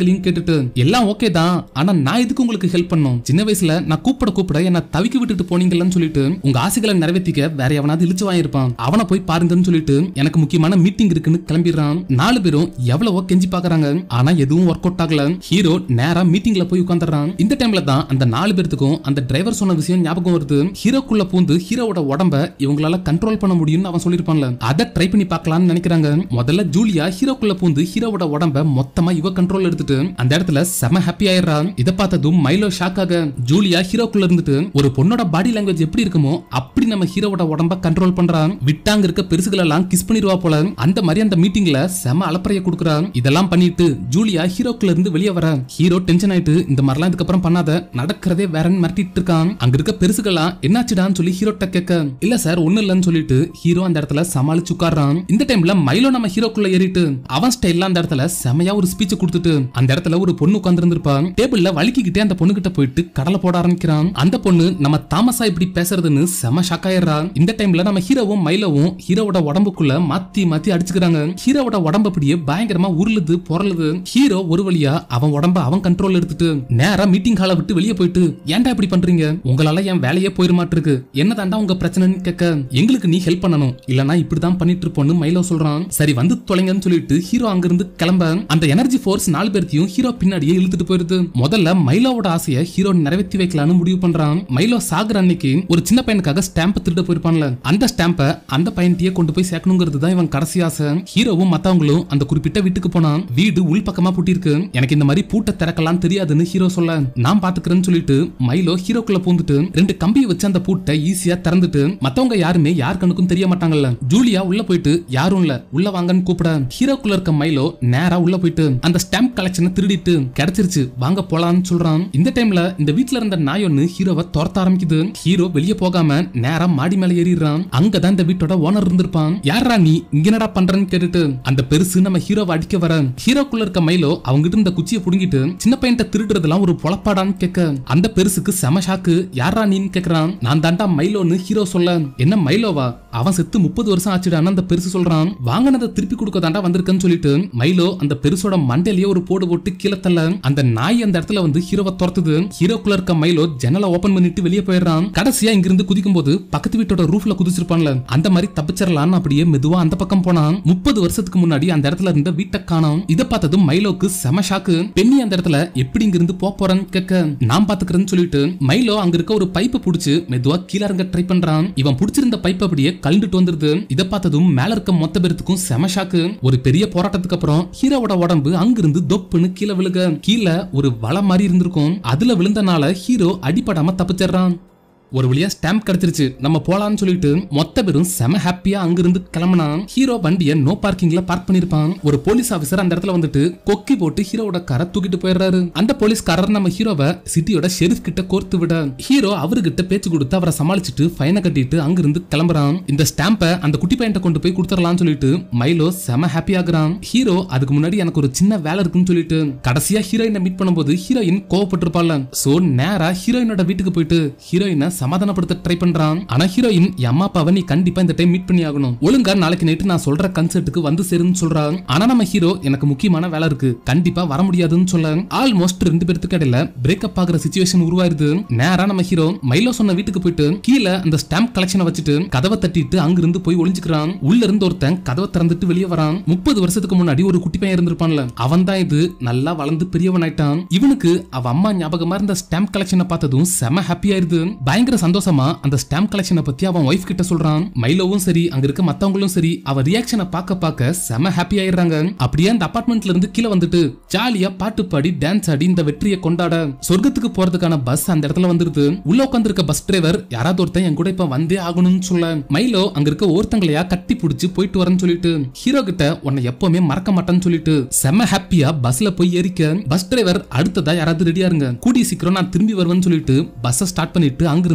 ஃபீலிங் கேட்டுட்டு எல்லாம் ஓகே தான் ஆனா நான் எதுக்கு உங்களுக்கு ஹெல்ப் பண்ணும் சின்ன வயசுல நான் கூப்பிட கூப்பிட என்ன தவிக்க விட்டுட்டு போனீங்கன்னு சொல்லிட்டு உங்க ஆசைகளை நிறைவேற்றிக்க வேற எவனாவது இழுச்சு வாங்கியிருப்பான் அவனை போய் பாருங்கன்னு சொல்லிட்டு எனக்கு முக்கியமான மீட்டிங் இருக்குன்னு கிளம்பிடுறான் நாலு பேரும் எவ்வளவோ கெஞ்சி பாக்குறாங்க ஆனா எதுவும் ஒர்க் அவுட் ஆகல ஹீரோ நேரா மீட்டிங்ல போய் உட்காந்துறான் இந்த டைம்ல தான் அந்த நாலு பேர்த்துக்கும் அந்த டிரைவர் சொன்ன விஷயம் ஞாபகம் வருது ஹீரோக்குள்ள பூந்து ஹீரோவோட உடம்ப இவங்களால கண்ட்ரோல் பண்ண முடியும்னு அவன் சொல்லிருப்பான்ல அதை ட்ரை பண்ணி பார்க்கலாம்னு நினைக்கிறாங்க முதல்ல ஜூலியா ஹீரோக்குள்ள பூந்து ஹீரோவோட உடம்ப மொத்தமா இவ கண்ட்ரோல் எடுத்துட்டு அந்த இடத்துல செம ஹாப்பி ஆயிடுறான் இதை பார்த்ததும் மைலோ ஷாக் ஆக ஜூலியா ஹீரோக்குள்ள இருந்துட்டு ஒரு பொண்ணோட பாடி லாங்குவேஜ் எப்படி இருக்குமோ அப்படி நம்ம ஹீரோவோட உடம்ப கண்ட்ரோல் பண்றான் விட்டாங்க இருக்க பெருசுகள் எல்லாம் கிஸ் பண்ணிடுவா போல அந்த மாதிரி அந்த மீட்டிங்ல செம அலப்பறைய கொடுக்குறான் இதெல்லாம் பண்ணிட்டு ஜூலியா ஹீரோக்குள்ள இருந்து வெளியே வர ஹீரோ டென்ஷன் ஆயிட்டு இந்த மாதிரிலாம் இதுக்கப்புறம் பண்ணாத நடக்கிறதே வேறன்னு மிரட்டிட்டு இருக்கான் அங்க இருக்க பெருசுகள்லாம் என்னாச்சுடான்னு சொல்லி ஹீரோட்ட கேட்க இல்ல சார் ஒண்ணு இல்லைன்னு சொல்லிட்டு ஹீரோ அந்த இடத்துல சமாளிச்சு உட்கார்றான் இந்த டைம்ல மைலோ நம்ம ஹீரோக்குள்ள ஏறிட்டு அவன் ஸ்டைல்ல அந்த இடத்துல செமையா ஒரு ஸ்பீச் கொடுத்துட்டு அந்த இடத்துல ஒரு பொண்ணு உட்கார்ந்து இருந்திருப்பான் டேபிள்ல வலிக்கிட்டே அந்த பொண்ணு கிட்ட போயிட்டு கடலை போட ஆரம்பிக்கிறான் அந்த பொண்ணு நம்ம தாமஸா இப்படி பேசுறதுன்னு செம ஷாக் ஆயிடுறான் இந்த டைம்ல நம்ம ஹீரோவும் மைலோவும் ஹீரோவோட உடம்புக்குள்ள மாத்தி மாத்தி அடிச்சுக்கிறாங்க ஹீரோவோட உடம்பு அப்படியே பயங்கரமா உருளுது பொருளுது ஹீரோ ஒரு வழியா அவன் உடம்ப அவன் கண்ட்ரோல் எடுத்துட்டு நேரா மீட்டிங் ஹாலை விட்டு வெளியே போயிட்டு ஏன்டா இப்படி பண்றீங்க உங்களால என் வேலையே போயிட மாட்டிருக்கு என்னதாண்டா உங்க பிரச்சனைன்னு கேட்க எங்களுக்கு நீ ஹெல்ப் பண்ணணும் இல்லனா இப்படிதான் பண்ணிட்டு இருப்போம்னு மைலோ சொல்றான் சரி வந்து தொலைங்கன்னு சொல்லிட்டு ஹீரோ அங்கிருந்து கிளம்ப அந்த எனர்ஜி ஃபோர்ஸ் நாலு பேர்த்தையும் ஹீரோ பின்னாடியே இழுத்துட்டு போயிருது முதல்ல மைலோவோட ஆசையை ஹீரோ நிறைவேற்றி வைக்கலாம்னு முடிவு பண்றான் மைலோ சாகுற அன்னைக்கு ஒரு சின்ன பையனுக்காக ஸ்டாம்ப் திருட போயிருப்பான்ல அந்த ஸ்டாம்பை அந்த பையன்கிட்டயே கொண்டு போய் சேர்க்கணுங்கிறது தான் இவன் கடைசி ஆசை ஹீரோவும் மத்தவங்களும் அந்த குறிப்பிட்ட வீட்டுக்கு போனான் வீடு உள் பக்கமா பூட்டிருக்கு எனக்கு இந்த மாதிரி பூட்டை திறக்கலாம் தெரியாதுன்னு ஹீரோ சொல்ல நான் பாத்துக்கிறேன்னு சொல்லிட்டு மைலோ ஹீரோக்குள்ள பூந்துட்டு ரெண்டு கம்பியை வச்சு அந்த பூட்டை ஈஸியா திறந்துட்டு மத்தவங்க யாருமே யார் கண்ணுக்கும் தெரிய மாட்டாங்கல்ல ஜூலியா உள்ள போயிட்டு யாரும் இல்ல உள்ள வாங்கன்னு கூப்பிட ஹீரோக்குள்ள இருக்க மைலோ நேரா உள்ள போயிட்டு அந்த ஸ்டாம்ப் கலெக்ஷனை திருடிட்டு கிடைச்சிருச்சு வாங்க போலான்னு சொல்றான் இந்த டைம்ல இந்த வீட்ல இருந்த நாய் ஒண்ணு ஹீரோவை துரத்த ஆரம்பிக்குது ஹீரோ வெளியே போகாம நேரா மாடி மேல ஏறிடுறான் அங்கதான் இந்த வீட்டோட ஓனர் இருந்திருப்பான் யாரா நீ இங்க என்னடா பண்றன்னு கேட்டுட்டு அந்த பெருசு நம்ம ஹீரோவை அடிக்க வர ஹீரோக்குள்ள இருக்க மைலோ அவங்கிட்ட இந்த குச்சியை புடுங்கிட்டு சின்ன பையன்ட்ட திருடுறதெல்லாம் ஒரு பொழப்பாடான்னு கேட்க அந்த பெருசுக்கு செம ஷாக்கு யாரா நீன்னு கேக்குறான் நான் தாண்டா மைலோன்னு ஹீரோ சொல்ல என்ன மைலோவா அவன் செத்து முப்பது வருஷம் ஆச்சுடான்னு அந்த பெருசு சொல்றான் வாங்கினதை திருப்பி கொடுக்க தாண்டா வந்திருக்கேன்னு சொல்லிட்டு மைலோ அந்த பெருசோட மண்டையிலேயே ஒரு போடு போட்டு கீழே தள்ள அந்த நாய் அந்த இடத்துல வந்து ஹீரோவை துரத்துது ஹீரோக்குள்ள இருக்க மைலோ ஜன்னலை ஓபன் பண்ணிட்டு வெளியே போயிடுறான் கடைசியா இங்கிருந்து குதிக்கும் போது பக்கத்து வீட்டோட ரூஃப்ல குதிச்சிருப்பான்ல அந்த மாதிரி தப்பிச்சிடலான்னு அப்படியே மெதுவா அந்த பக்கம் போனான் முப்பது வருஷத்துக்கு முன்னாடி அந்த இடத்துல இருந்த வீட்டை காணோம் இதை பார்த்ததும் மைலோக்கு செம ஷாக்கு பெண்ணி அந்த இடத்துல எப்படி இங்கிருந்து போக போறேன்னு கேட்க நான் பாத்துக்கிறேன்னு சொல்லிட்டு மைலோ அங்க இருக்க ஒரு பைப்பை புடிச்சு மெதுவா கீழே இறங்க ட்ரை பண்றான் இவன் புடிச்சிருந்த பைப் அப்படியே கழுந்துட்டு வந்துருது இதை பார்த்ததும் மேல இருக்க மொத்த பேர்த்துக்கும் செம ஷாக்கு ஒரு பெரிய போராட்டத்துக்கு அப்புறம் ஹீரோவோட உடம்பு அங்கிருந்து தொப்புன்னு கீழே விழுக கீழே ஒரு வலை மாதிரி இருந்திருக்கும் அதுல விழுந்தனால ஹீரோ அடிபடாம தப்பிச்சிடுறான் ஒரு வழியா ஸ்டாம்ப் கிடைச்சிருச்சு நம்ம போலாம்னு சொல்லிட்டு மொத்த பேரும் செம ஹாப்பியா அங்கிருந்து கிளம்பினா ஹீரோ வண்டியை நோ பார்க்கிங்ல பார்க் பண்ணிருப்பான் ஒரு போலீஸ் ஆபீசர் அந்த இடத்துல வந்துட்டு கொக்கி போட்டு ஹீரோவோட காரை தூக்கிட்டு போயிடுறாரு அந்த போலீஸ்காரர் நம்ம ஹீரோவை சிட்டியோட ஷெரிஃப் கிட்ட கோர்த்து விட ஹீரோ அவர்கிட்ட பேச்சு கொடுத்து அவரை சமாளிச்சுட்டு ஃபைனை கட்டிட்டு அங்கிருந்து கிளம்புறான் இந்த ஸ்டாம்பை அந்த குட்டி பையன்ட்ட கொண்டு போய் கொடுத்துடலாம்னு சொல்லிட்டு மைலோ செம ஹாப்பி ஆகுறான் ஹீரோ அதுக்கு முன்னாடி எனக்கு ஒரு சின்ன வேலை இருக்குன்னு சொல்லிட்டு கடைசியா ஹீரோயினை மீட் பண்ணும்போது ஹீரோயின் கோவப்பட்டிருப்பாள் சோ நேரா ஹீரோயினோட வீட்டுக்கு போயிட்டு ஹீரோயினை சமாதானப்படுத்த ட்ரை பண்றான் ஆனா ஹீரோயின் என் அம்மா அப்பாவை நீ கண்டிப்பா இந்த டைம் மீட் பண்ணி ஆகணும் ஒழுங்கா நாளைக்கு நைட்டு நான் சொல்ற கன்சர்ட்டுக்கு வந்து சேருன்னு சொல்றான் ஆனா நம்ம ஹீரோ எனக்கு முக்கியமான வேலை இருக்கு கண்டிப்பா வர முடியாதுன்னு சொல்ல ஆல்மோஸ்ட் ரெண்டு பேருக்கு இடையில பிரேக்கப் ஆகுற சுச்சுவேஷன் உருவாயிருது நேரா நம்ம ஹீரோ மைலோ சொன்ன வீட்டுக்கு போயிட்டு கீழே அந்த ஸ்டாம்ப் கலெக்ஷனை வச்சுட்டு கதவை தட்டிட்டு அங்கிருந்து போய் ஒளிஞ்சுக்கிறான் உள்ள இருந்து ஒருத்தன் கதவை திறந்துட்டு வெளியே வரான் முப்பது வருஷத்துக்கு முன்னாடி ஒரு குட்டி பையன் இருந்திருப்பான்ல அவன் தான் இது நல்லா வளர்ந்து பெரியவன் ஆயிட்டான் இவனுக்கு அவ அம்மா ஞாபகமா இருந்த ஸ்டாம்ப் கலெக்ஷனை பார்த்ததும் செம ஹாப்பி ஆயிருது பயங்கர சந்தோஷமா அந்த ஸ்டாம்ப் கலெக்ஷனை பத்தி அவன் ஒய்ஃப் கிட்ட சொல்றான் மைலோவும் சரி அங்க இருக்க மத்தவங்களும் சரி அவ ரியாக்ஷனை பார்க்க பார்க்க செம ஹாப்பி ஆயிடுறாங்க அப்படியே அந்த அபார்ட்மெண்ட்ல இருந்து கீழே வந்துட்டு ஜாலியா பாட்டு பாடி டான்ஸ் ஆடி இந்த வெற்றியை கொண்டாட சொர்க்கத்துக்கு போறதுக்கான பஸ் அந்த இடத்துல வந்துருது உள்ள உட்கார்ந்து இருக்க பஸ் டிரைவர் யாராவது ஒருத்தன் என் கூட இப்ப வந்தே ஆகணும்னு சொல்ல மைலோ அங்க இருக்க ஒருத்தங்களையா கட்டி பிடிச்சு போயிட்டு வரேன்னு சொல்லிட்டு ஹீரோ கிட்ட உன்னை எப்பவுமே மறக்க மாட்டேன்னு சொல்லிட்டு செம ஹாப்பியா பஸ்ல போய் ஏறிக்க பஸ் டிரைவர் அடுத்ததா யாராவது ரெடியா இருங்க கூடிய சீக்கிரம் நான் திரும்பி வருவேன்னு சொல்லிட்டு பஸ்ஸை ஸ்டார்ட் பண்ணிட்டு அங்கிருந்து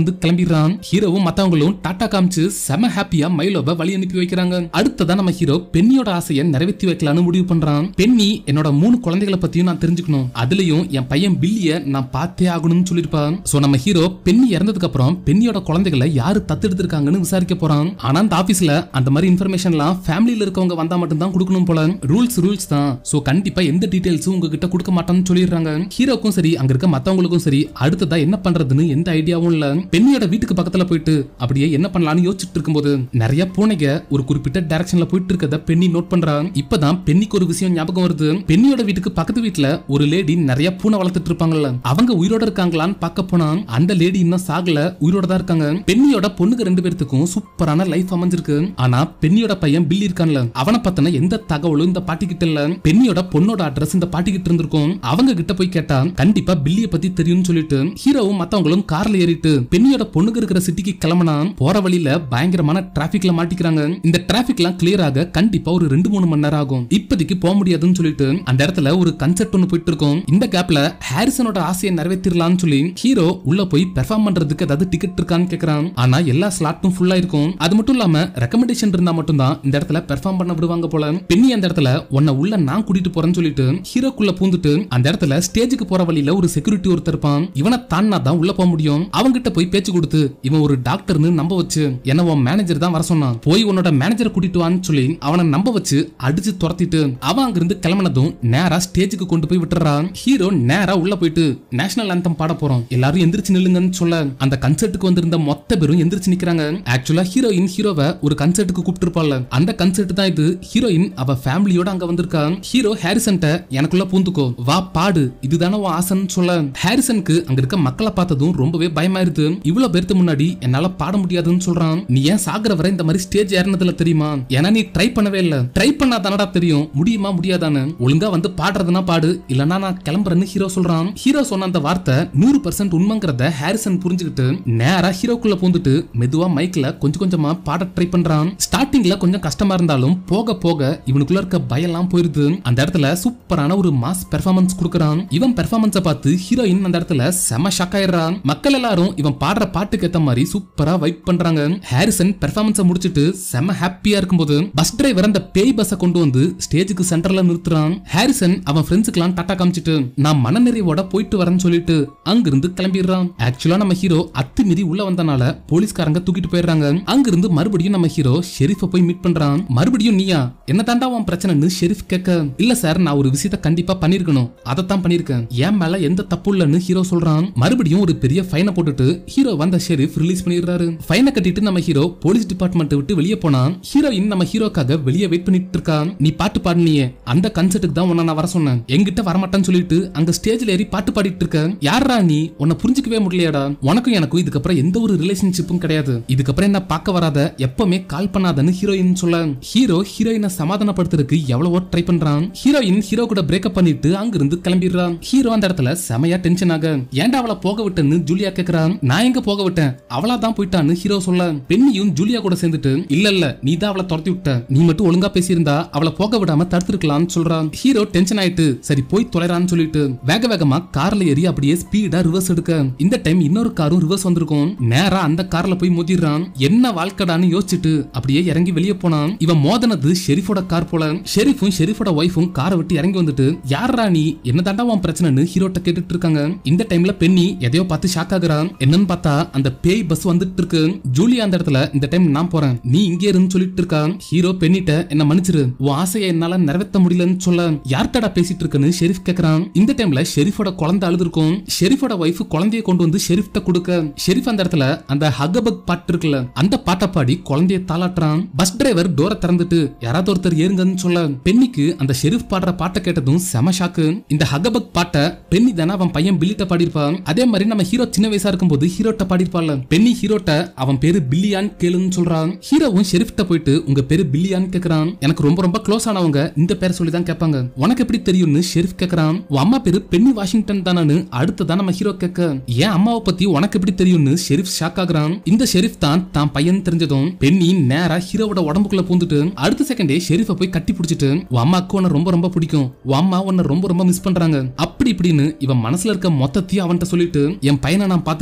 அங்கிருந்து கிளம்பிடுறான் ஹீரோவும் மத்தவங்களும் டாடா காமிச்சு செம ஹாப்பியா மைலோவை வழி அனுப்பி வைக்கிறாங்க அடுத்ததான் நம்ம ஹீரோ பெண்ணியோட ஆசையை நிறைவேற்றி வைக்கலாம்னு முடிவு பண்றான் பெண்ணி என்னோட மூணு குழந்தைகளை பத்தியும் நான் தெரிஞ்சுக்கணும் அதுலயும் என் பையன் பில்லிய நான் பார்த்தே ஆகணும்னு சொல்லிருப்பான் சோ நம்ம ஹீரோ பெண்ணி இறந்ததுக்கு அப்புறம் பெண்ணியோட குழந்தைகளை யாரு தத்தெடுத்திருக்காங்கன்னு விசாரிக்க போறான் ஆனா அந்த ஆபீஸ்ல அந்த மாதிரி இன்ஃபர்மேஷன்லாம் ஃபேமிலியில இருக்கவங்க வந்தா மட்டும் தான் கொடுக்கணும் போல ரூல்ஸ் ரூல்ஸ் தான் சோ கண்டிப்பா எந்த டீடைல்ஸும் உங்ககிட்ட கொடுக்க மாட்டோம்னு சொல்லிடுறாங்க ஹீரோக்கும் சரி அங்க இருக்க மத்தவங்களுக்கும் சரி அடுத்ததா என்ன பண்றதுன்னு எந்த ஐடியாவும் இல்ல பெண்ணியோட வீட்டுக்கு பக்கத்துல போயிட்டு அப்படியே என்ன பண்ணலாம்னு யோசிச்சுட்டு இருக்கும்போது நிறைய பூனைங்க ஒரு குறிப்பிட்ட டைரக்ஷன்ல போயிட்டு இருக்கத பெண்ணி நோட் பண்றான் இப்பதான் பெண்ணிக்கு ஒரு விஷயம் ஞாபகம் வருது பெண்ணியோட வீட்டுக்கு பக்கத்து வீட்டுல ஒரு லேடி நிறைய பூனை வளர்த்துட்டு இருப்பாங்கல்ல அவங்க உயிரோட இருக்காங்களான்னு பார்க்க போனா அந்த லேடி இன்னும் சாகல உயிரோட தான் இருக்காங்க பெண்ணியோட பொண்ணுக்கு ரெண்டு பேர்த்துக்கும் சூப்பரான லைஃப் அமைஞ்சிருக்கு ஆனா பெண்ணியோட பையன் பில்லி இருக்கான்ல அவனை பத்தின எந்த தகவலும் இந்த பாட்டி கிட்ட இல்ல பெண்ணியோட பொண்ணோட அட்ரஸ் இந்த பாட்டி கிட்ட இருந்திருக்கும் அவங்க கிட்ட போய் கேட்டா கண்டிப்பா பில்லிய பத்தி தெரியும்னு சொல்லிட்டு ஹீரோவும் மத்தவங்களும் கார்ல ஏறிட்டு பெண்ணியோட பொண்ணுக்கு இருக்கிற சிட்டிக்கு கிளம்பினா போற வழியில பயங்கரமான டிராபிக்ல மாட்டிக்கிறாங்க இந்த டிராபிக் எல்லாம் கிளியர் ஆக கண்டிப்பா ஒரு ரெண்டு மூணு மணி நேரம் ஆகும் இப்போதைக்கு போக முடியாதுன்னு சொல்லிட்டு அந்த இடத்துல ஒரு கன்செர்ட் ஒன்னு போயிட்டு இருக்கும் இந்த கேப்ல ஹாரிசனோட ஆசையை நிறைவேற்றிடலாம்னு சொல்லி ஹீரோ உள்ள போய் பெர்ஃபார்ம் பண்றதுக்கு ஏதாவது டிக்கெட் இருக்கான்னு கேக்குறான் ஆனா எல்லா ஸ்லாட்டும் ஃபுல்லா இருக்கும் அது மட்டும் இல்லாம ரெக்கமெண்டேஷன் இருந்தா மட்டும்தான் இந்த இடத்துல பெர்ஃபார்ம் பண்ண விடுவாங்க போல பெண்ணி அந்த இடத்துல உன்னை உள்ள நான் கூட்டிட்டு போறேன்னு சொல்லிட்டு ஹீரோக்குள்ள பூந்துட்டு அந்த இடத்துல ஸ்டேஜுக்கு போற வழியில ஒரு செக்யூரிட்டி ஒருத்தர் இருப்பான் இவனை தான்னா தான் உள்ள போக முடியும் அவங்கிட்ட போய் பேச்சு கொடுத்து இவன் ஒரு டாக்டர்னு நம்ப வச்சு என்ன உன் மேனேஜர் தான் வர சொன்னான் போய் உன்னோட மேனேஜரை கூட்டிட்டு வான்னு சொல்லி அவனை நம்ப வச்சு அடிச்சு துரத்திட்டு அவன் அங்கிருந்து கிளம்பினதும் நேரா ஸ்டேஜுக்கு கொண்டு போய் விட்டுறான் ஹீரோ நேரா உள்ள போயிட்டு நேஷனல் anthem பாட போறோம் எல்லாரும் எந்திரிச்சு நில்லுங்கன்னு சொல்ல அந்த கன்சர்ட்டுக்கு வந்திருந்த மொத்த பேரும் எந்திரிச்சு நிக்கிறாங்க ஆக்சுவலா ஹீரோயின் ஹீரோவை ஒரு கன்சர்ட்டுக்கு கூப்பிட்டுருப்பாள் அந்த கன்சர்ட் தான் இது ஹீரோயின் அவ ஃபேமிலியோட அங்க வந்திருக்கா ஹீரோ ஹாரிசன்ட்ட எனக்குள்ள பூந்துக்கோ வா பாடு இதுதானே உன் ஆசைன்னு சொல்ல ஹாரிசனுக்கு அங்க இருக்க மக்களை பார்த்ததும் ரொம்பவே பயமாயிருது இவ்வளவு பேருக்கு முன்னாடி என்னால பாட முடியாதுன்னு சொல்றான் நீ ஏன் சாகுற வரை இந்த மாதிரி ஸ்டேஜ் ஏறினதுல தெரியுமா ஏன்னா நீ ட்ரை பண்ணவே இல்ல ட்ரை பண்ணா தானடா தெரியும் முடியுமா முடியாதான்னு ஒழுங்கா வந்து பாடுறதுனா பாடு இல்லனா நான் கிளம்புறேன்னு ஹீரோ சொல்றான் ஹீரோ சொன்ன அந்த வார்த்தை நூறு பர்சன்ட் உண்மைங்கிறத ஹாரிசன் புரிஞ்சுக்கிட்டு நேரா ஹீரோக்குள்ள பூந்துட்டு மெதுவா மைக்ல கொஞ்சம் கொஞ்சமா பாட ட்ரை பண்றான் ஸ்டார்டிங்ல கொஞ்சம் கஷ்டமா இருந்தாலும் போக போக இவனுக்குள்ள இருக்க பயம்லாம் போயிருது அந்த இடத்துல சூப்பரான ஒரு மாஸ் பெர்ஃபார்மன்ஸ் கொடுக்கறான் இவன் பெர்ஃபார்மன்ஸை பார்த்து ஹீரோயின் அந்த இடத்துல செம ஷாக் ஆயிடுறான் மக்கள் எல்லாரும் இவன் பாடுற பாட்டுக்கு ஏத்த மாதிரி சூப்பரா வைப் பண்றாங்க ஹாரிசன் பெர்ஃபார்மன்ஸை முடிச்சிட்டு செம ஹாப்பியா இருக்கும்போது பஸ் டிரைவர் அந்த பேய் பஸ்ஸை கொண்டு வந்து ஸ்டேஜுக்கு சென்டர்ல நிறுத்துறான் ஹாரிசன் அவன் ஃப்ரெண்ட்ஸுக்கெல்லாம் டாட்டா காமிச்சிட்டு நான் மனநிறைவோட போயிட்டு வரேன்னு சொல்லிட்டு அங்கிருந்து கிளம்பிடுறான் ஆக்சுவலா நம்ம ஹீரோ அத்துமீறி உள்ள வந்தனால போலீஸ்காரங்க தூக்கிட்டு போயிடுறாங்க அங்கிருந்து மறுபடியும் நம்ம ஹீரோ ஷெரீஃபை போய் மீட் பண்றான் மறுபடியும் நீயா என்ன தாண்டா உன் பிரச்சனைன்னு ஷெரீஃப் கேட்க இல்ல சார் நான் ஒரு விஷயத்த கண்டிப்பா பண்ணிருக்கணும் அதைத்தான் பண்ணிருக்கேன் என் மேல எந்த தப்பு இல்லைன்னு ஹீரோ சொல்றான் மறுபடியும் ஒரு பெரிய ஃபைனை போட்டுட்டு ஹீரோ வந்த ஷெரீஃப் ரிலீஸ் பண்ணிடுறாரு ஃபைனை கட்டிட்டு நம்ம ஹீரோ போலீஸ் டிபார்ட்மெண்ட் விட்டு வெளியே போனா ஹீரோயின் நம்ம ஹீரோக்காக வெளியே வெயிட் பண்ணிட்டு இருக்கா நீ பாட்டு பாடுனியே அந்த கன்சர்ட்டுக்கு தான் உன்னை நான் வர சொன்னேன் என்கிட்ட வரமாட்டேன்னு சொல்லிட்டு அங்க ஸ்டேஜ்ல ஏறி பாட்டு பாடிட்டு இருக்க யாரா நீ உன்னை புரிஞ்சுக்கவே முடியலையாடா உனக்கும் எனக்கும் இதுக்கப்புறம் எந்த ஒரு ரிலேஷன்ஷிப்பும் கிடையாது இதுக்கப்புறம் என்ன பார்க்க வராத எப்பவுமே கால் பண்ணாதன்னு ஹீரோயின் சொல்ல ஹீரோ ஹீரோயினை சமாதானப்படுத்துறதுக்கு எவ்வளவோ ட்ரை பண்றான் ஹீரோயின் ஹீரோ கூட பிரேக்கப் பண்ணிட்டு அங்கிருந்து கிளம்பிடுறான் ஹீரோ அந்த இடத்துல செமையா டென்ஷன் ஆக ஏன்டா அவளை போக விட்டேன்னு ஜூலியா கேக்குறான் நான் எங்க போக விட்டேன் அவளா தான் போயிட்டான்னு ஹீரோ சொல்ல பெண்ணியும் ஜூலியா கூட சேர்ந்துட்டு இல்ல இல்ல நீ தான் அவளை துரத்தி விட்ட நீ மட்டும் ஒழுங்கா பேசியிருந்தா அவளை போக விடாம தடுத்திருக்கலாம்னு சொல்றான் ஹீரோ டென்ஷன் ஆயிட்டு சரி போய் தொலைறான்னு சொல்லிட்டு வேக வேகமா கார்ல ஏறி அப்படியே ஸ்பீடா ரிவர்ஸ் எடுக்க இந்த டைம் இன்னொரு காரும் ரிவர்ஸ் வந்திருக்கும் நேரா அந்த கார்ல போய் மோதிடுறான் என்ன வாழ்க்கடான்னு யோசிச்சுட்டு அப்படியே இறங்கி வெளியே போனான் இவன் மோதனது ஷெரீஃபோட கார் போல ஷெரீஃபும் ஷெரீஃபோட ஒய்ஃபும் காரை விட்டு இறங்கி வந்துட்டு யாரா நீ என்ன தாண்டா உன் பிரச்சனைன்னு ஹீரோட்ட கேட்டுட்டு இருக்காங்க இந்த டைம்ல பெண்ணி எதையோ பார்த்து ஷாக் ஆகுறான் என்னன்னு பார்த்தா அந்த பேய் பஸ் வந்துட்டு இருக்கு ஜூலியா அந்த இடத்துல இந்த டைம் நான் போறேன் நீ இங்கே இருந்து சொல்லிட்டு இருக்கான் ஹீரோ பெண்ணிட்ட என்ன மன்னிச்சிரு உன் ஆசையை என்னால நிறைவேற்ற முடியலன்னு சொல்ல யார்கிட்டடா பேசிட்டு இருக்குன்னு ஷெரீஃப் கேக்குறான் இந்த டைம்ல ஷெரீஃபோட குழந்தை அழுதுருக்கும் ஷெரீஃபோட ஒய்ஃப் குழந்தைய கொண்டு வந்து ஷெரீஃப்ட்ட கொடுக்க ஷெரீஃப் அந்த இடத்துல அந்த ஹகபக் பாட்டு இருக்குல்ல அந்த பாட்டை பாடி குழந்தைய தாளாட்டுறான் பஸ் டிரைவர் டோரை திறந்துட்டு யாராவது ஒருத்தர் ஏறுங்கன்னு சொல்ல பெண்ணிக்கு அந்த ஷெரீஃப் பாடுற பாட்டை கேட்டதும் செம ஷாக்கு இந்த ஹகபக் பாட்டை பெண்ணி தானே அவன் பையன் பில்லிட்ட பாடியிருப்பான் அதே மாதிரி நம்ம ஹீரோ சின்ன வயசா இருக்கும்போது ஹீரோட்ட பாடியிருப்பான்ல பெண்ணி ஹீரோட்ட அவன் பேரு பில்லியான்னு கேளுன்னு சொல்றான் ஹீரோவும் ஷெரீஃப்ட்ட போயிட்டு உங்க பேரு பில்லியான்னு கேக்குறான் எனக்கு ரொம்ப ரொம்ப க்ளோஸ் ஆனவங்க இந்த பேரை சொல்லி தான் கேட்பாங்க உனக்கு எப்படி தெரியும்னு ஷெரீஃப் கேக்குறான் உன் அம்மா பேரு பென்னி வாஷிங்டன் தானு அடுத்ததான் நம்ம ஹீரோ கேட்க ஏன் அம்மாவை பத்தி உனக்கு எப்படி தெரியும்னு ஷெரீஃப் ஷாக் ஆகுறான் இந்த ஷெரீஃப் தான் தான் பையன் தெரிஞ்சதும் பெண்ணி நேரா ஹீரோவோட உடம்புக்குள்ள பூந்துட்டு அடுத்த செகண்டே ஷெரீஃபை போய் கட்டி பிடிச்சிட்டு உன் அம்மாக்கு உன்னை ரொம்ப ரொம்ப பிடிக்கும் உன் அம்மா உன்னை ரொம்ப ரொம்ப மிஸ் பண்றாங்க அப்படி இப்படின்னு இவன் மனசுல இருக்க மொத்தத்தையும் அவன்கிட்ட சொல்லிட்டு என் பையனை நான் பார்த்துட்டேன் இனி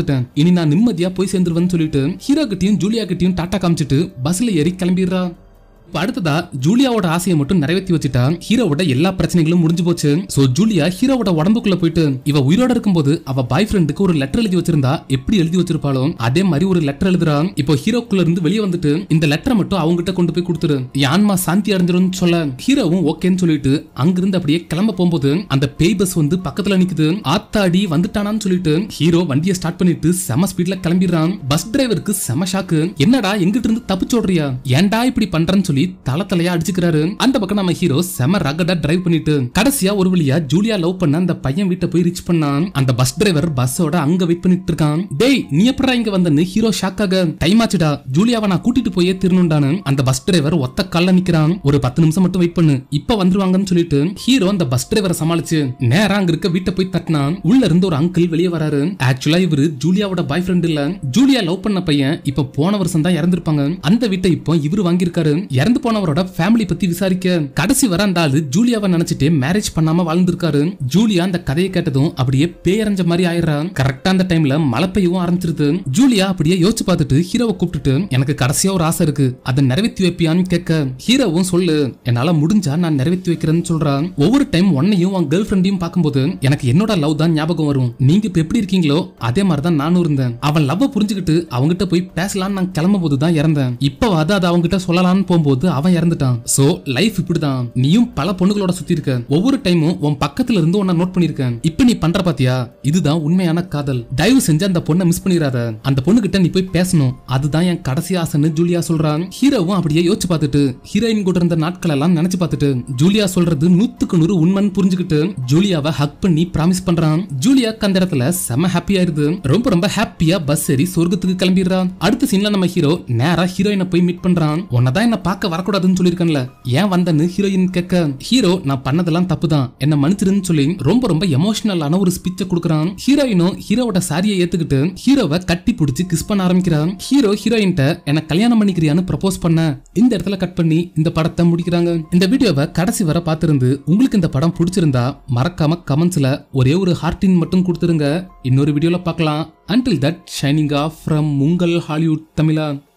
இனி நான் நிம்மதியா போய் சேர்ந்துருவேன்னு சொல்லிட்டு ஹீரோ கிட்டயும் ஜூலியா கிட்டயும் டாட்டா காமிச்சிட்டு பஸ்ல ஏறி கிளம்பிடுறா இப்ப அடுத்ததா ஜூலியாவோட ஆசையை மட்டும் நிறைவேற்றி வச்சுட்டா ஹீரோவோட எல்லா பிரச்சனைகளும் முடிஞ்சு போச்சு சோ ஜூலியா ஹீரோவோட உடம்புக்குள்ள போயிட்டு இவ உயிரோட இருக்கும்போது அவ பாய் ஃப்ரெண்டுக்கு ஒரு லெட்டர் எழுதி வச்சிருந்தா எப்படி எழுதி வச்சிருப்பாளோ அதே மாதிரி ஒரு லெட்டர் எழுதுறா இப்போ ஹீரோக்குள்ள இருந்து வெளியே வந்துட்டு இந்த லெட்டரை மட்டும் அவங்ககிட்ட கொண்டு போய் கொடுத்துரு என் ஆன்மா சாந்தி அடைஞ்சிரும் சொல்ல ஹீரோவும் ஓகேன்னு சொல்லிட்டு அங்கிருந்து அப்படியே கிளம்ப போகும்போது அந்த பேய் பஸ் வந்து பக்கத்துல நிக்குது ஆத்தாடி வந்துட்டானான்னு சொல்லிட்டு ஹீரோ வண்டியை ஸ்டார்ட் பண்ணிட்டு செம ஸ்பீட்ல கிளம்பிடுறான் பஸ் டிரைவருக்கு செம ஷாக்கு என்னடா எங்கிட்ட இருந்து தப்பிச்சோடுறியா ஏன்டா இப்படி பண்றேன்னு சொல்லி தல தலையா அடிச்சுக்கிறாரு அந்த பக்கம் நம்ம ஹீரோ செம ரகடா டிரைவ் பண்ணிட்டு கடைசியா ஒரு வழியா ஜூலியா லவ் பண்ண அந்த பையன் வீட்டை போய் ரீச் பண்ணான் அந்த பஸ் டிரைவர் பஸ்ஸோட அங்க வெயிட் பண்ணிட்டு இருக்கான் டேய் நீ எப்படா இங்க வந்தன்னு ஹீரோ ஷாக்காக டைம் ஆச்சுடா ஜூலியாவை நான் கூட்டிட்டு போயே திருணுண்டானு அந்த பஸ் டிரைவர் ஒத்த கால்ல நிக்கிறான் ஒரு பத்து நிமிஷம் மட்டும் வெயிட் பண்ணு இப்ப வந்துருவாங்கன்னு சொல்லிட்டு ஹீரோ அந்த பஸ் டிரைவரை சமாளிச்சு நேரா அங்க இருக்க வீட்டை போய் தட்டினான் உள்ள இருந்து ஒரு அங்கிள் வெளியே வராரு ஆக்சுவலா இவரு ஜூலியாவோட பாய் ஃப்ரெண்ட் இல்ல ஜூலியா லவ் பண்ண பையன் இப்ப போன வருஷம் தான் இறந்திருப்பாங்க அந்த வீட்டை இப்போ இவரு வாங்கியிருக்காரு இறந்து போனவரோட ஃபேமிலி பத்தி விசாரிக்க கடைசி வர அந்த ஆளு ஜூலியாவை நினைச்சிட்டு மேரேஜ் பண்ணாம வாழ்ந்திருக்காரு ஜூலியா அந்த கதையை கேட்டதும் அப்படியே பேரஞ்ச மாதிரி ஆயிடுறா கரெக்டா அந்த டைம்ல மழை பெய்யவும் ஆரம்பிச்சிருது ஜூலியா அப்படியே யோசிச்சு பார்த்துட்டு ஹீரோவை கூப்பிட்டுட்டு எனக்கு கடைசியா ஒரு ஆசை இருக்கு அதை நிறைவேற்றி வைப்பியான்னு கேட்க ஹீரோவும் சொல்லு என்னால முடிஞ்சா நான் நிறைவேற்றி வைக்கிறேன்னு சொல்றான் ஒவ்வொரு டைம் உன்னையும் உன் கேர்ள் ஃப்ரெண்டையும் பார்க்கும்போது எனக்கு என்னோட லவ் தான் ஞாபகம் வரும் நீங்க இப்ப எப்படி இருக்கீங்களோ அதே மாதிரி தான் நானும் இருந்தேன் அவன் லவ் புரிஞ்சுக்கிட்டு அவங்கிட்ட போய் பேசலாம்னு நான் கிளம்பும் போது தான் இறந்தேன் இப்போ அது அதை அவங்கிட்ட சொல்லலாம்னு போகும்போது அவன் இறந்துட்டான் சோ லைஃப் இப்படிதான் நீயும் பல பொண்ணுகளோட சுத்தி இருக்க ஒவ்வொரு டைமும் உன் பக்கத்துல இருந்து உன்னை நோட் பண்ணிருக்கேன் இப்ப நீ பண்ற பாத்தியா இதுதான் உண்மையான காதல் தயவு செஞ்சு அந்த பொண்ணை மிஸ் பண்ணிடாத அந்த பொண்ணு கிட்ட நீ போய் பேசணும் அதுதான் என் கடைசி ஆசைன்னு ஜூலியா சொல்றான் ஹீரோவும் அப்படியே யோசிச்சு பார்த்துட்டு ஹீரோயின் கூட இருந்த நாட்கள் எல்லாம் நினைச்சு பார்த்துட்டு ஜூலியா சொல்றது நூத்துக்கு நூறு உண்மைன்னு புரிஞ்சுக்கிட்டு ஜூலியாவை ஹக் பண்ணி ப்ராமிஸ் பண்றான் ஜூலியாக்கு அந்த இடத்துல செம ஹாப்பி ஆயிருது ரொம்ப ரொம்ப ஹாப்பியா பஸ் ஏறி சொர்க்கத்துக்கு கிளம்பிடுறான் அடுத்த சீன்ல நம்ம ஹீரோ நேரா ஹீரோயினை போய் மீட் பண்றான் உன்னதான் என்ன பார்க்க வரக்கூடாதுன்னு சொல்லியிருக்கேன்ல ஏன் வந்தன்னு ஹீரோயின் கேட்க ஹீரோ நான் பண்ணதெல்லாம் தப்பு தான் என்ன மன்னிச்சிருன்னு சொல்லி ரொம்ப ரொம்ப எமோஷனலான ஒரு ஸ்பீச்சை கொடுக்குறான் ஹீரோயினும் ஹீரோவோட சாரியை ஏத்துக்கிட்டு ஹீரோவை கட்டி பிடிச்சி கிஸ் பண்ண ஆரம்பிக்கிறான் ஹீரோ ஹீரோயின்ட்ட என்ன கல்யாணம் பண்ணிக்கிறியான்னு ப்ரப்போஸ் பண்ண இந்த இடத்துல கட் பண்ணி இந்த படத்தை முடிக்கிறாங்க இந்த வீடியோவை கடைசி வர பார்த்திருந்து உங்களுக்கு இந்த படம் பிடிச்சிருந்தா மறக்காம கமெண்ட்ஸ்ல ஒரே ஒரு ஹார்டின் மட்டும் கொடுத்துருங்க இன்னொரு வீடியோல பார்க்கலாம் until that signing off from உங்கள் ஹாலிவுட் தமிழா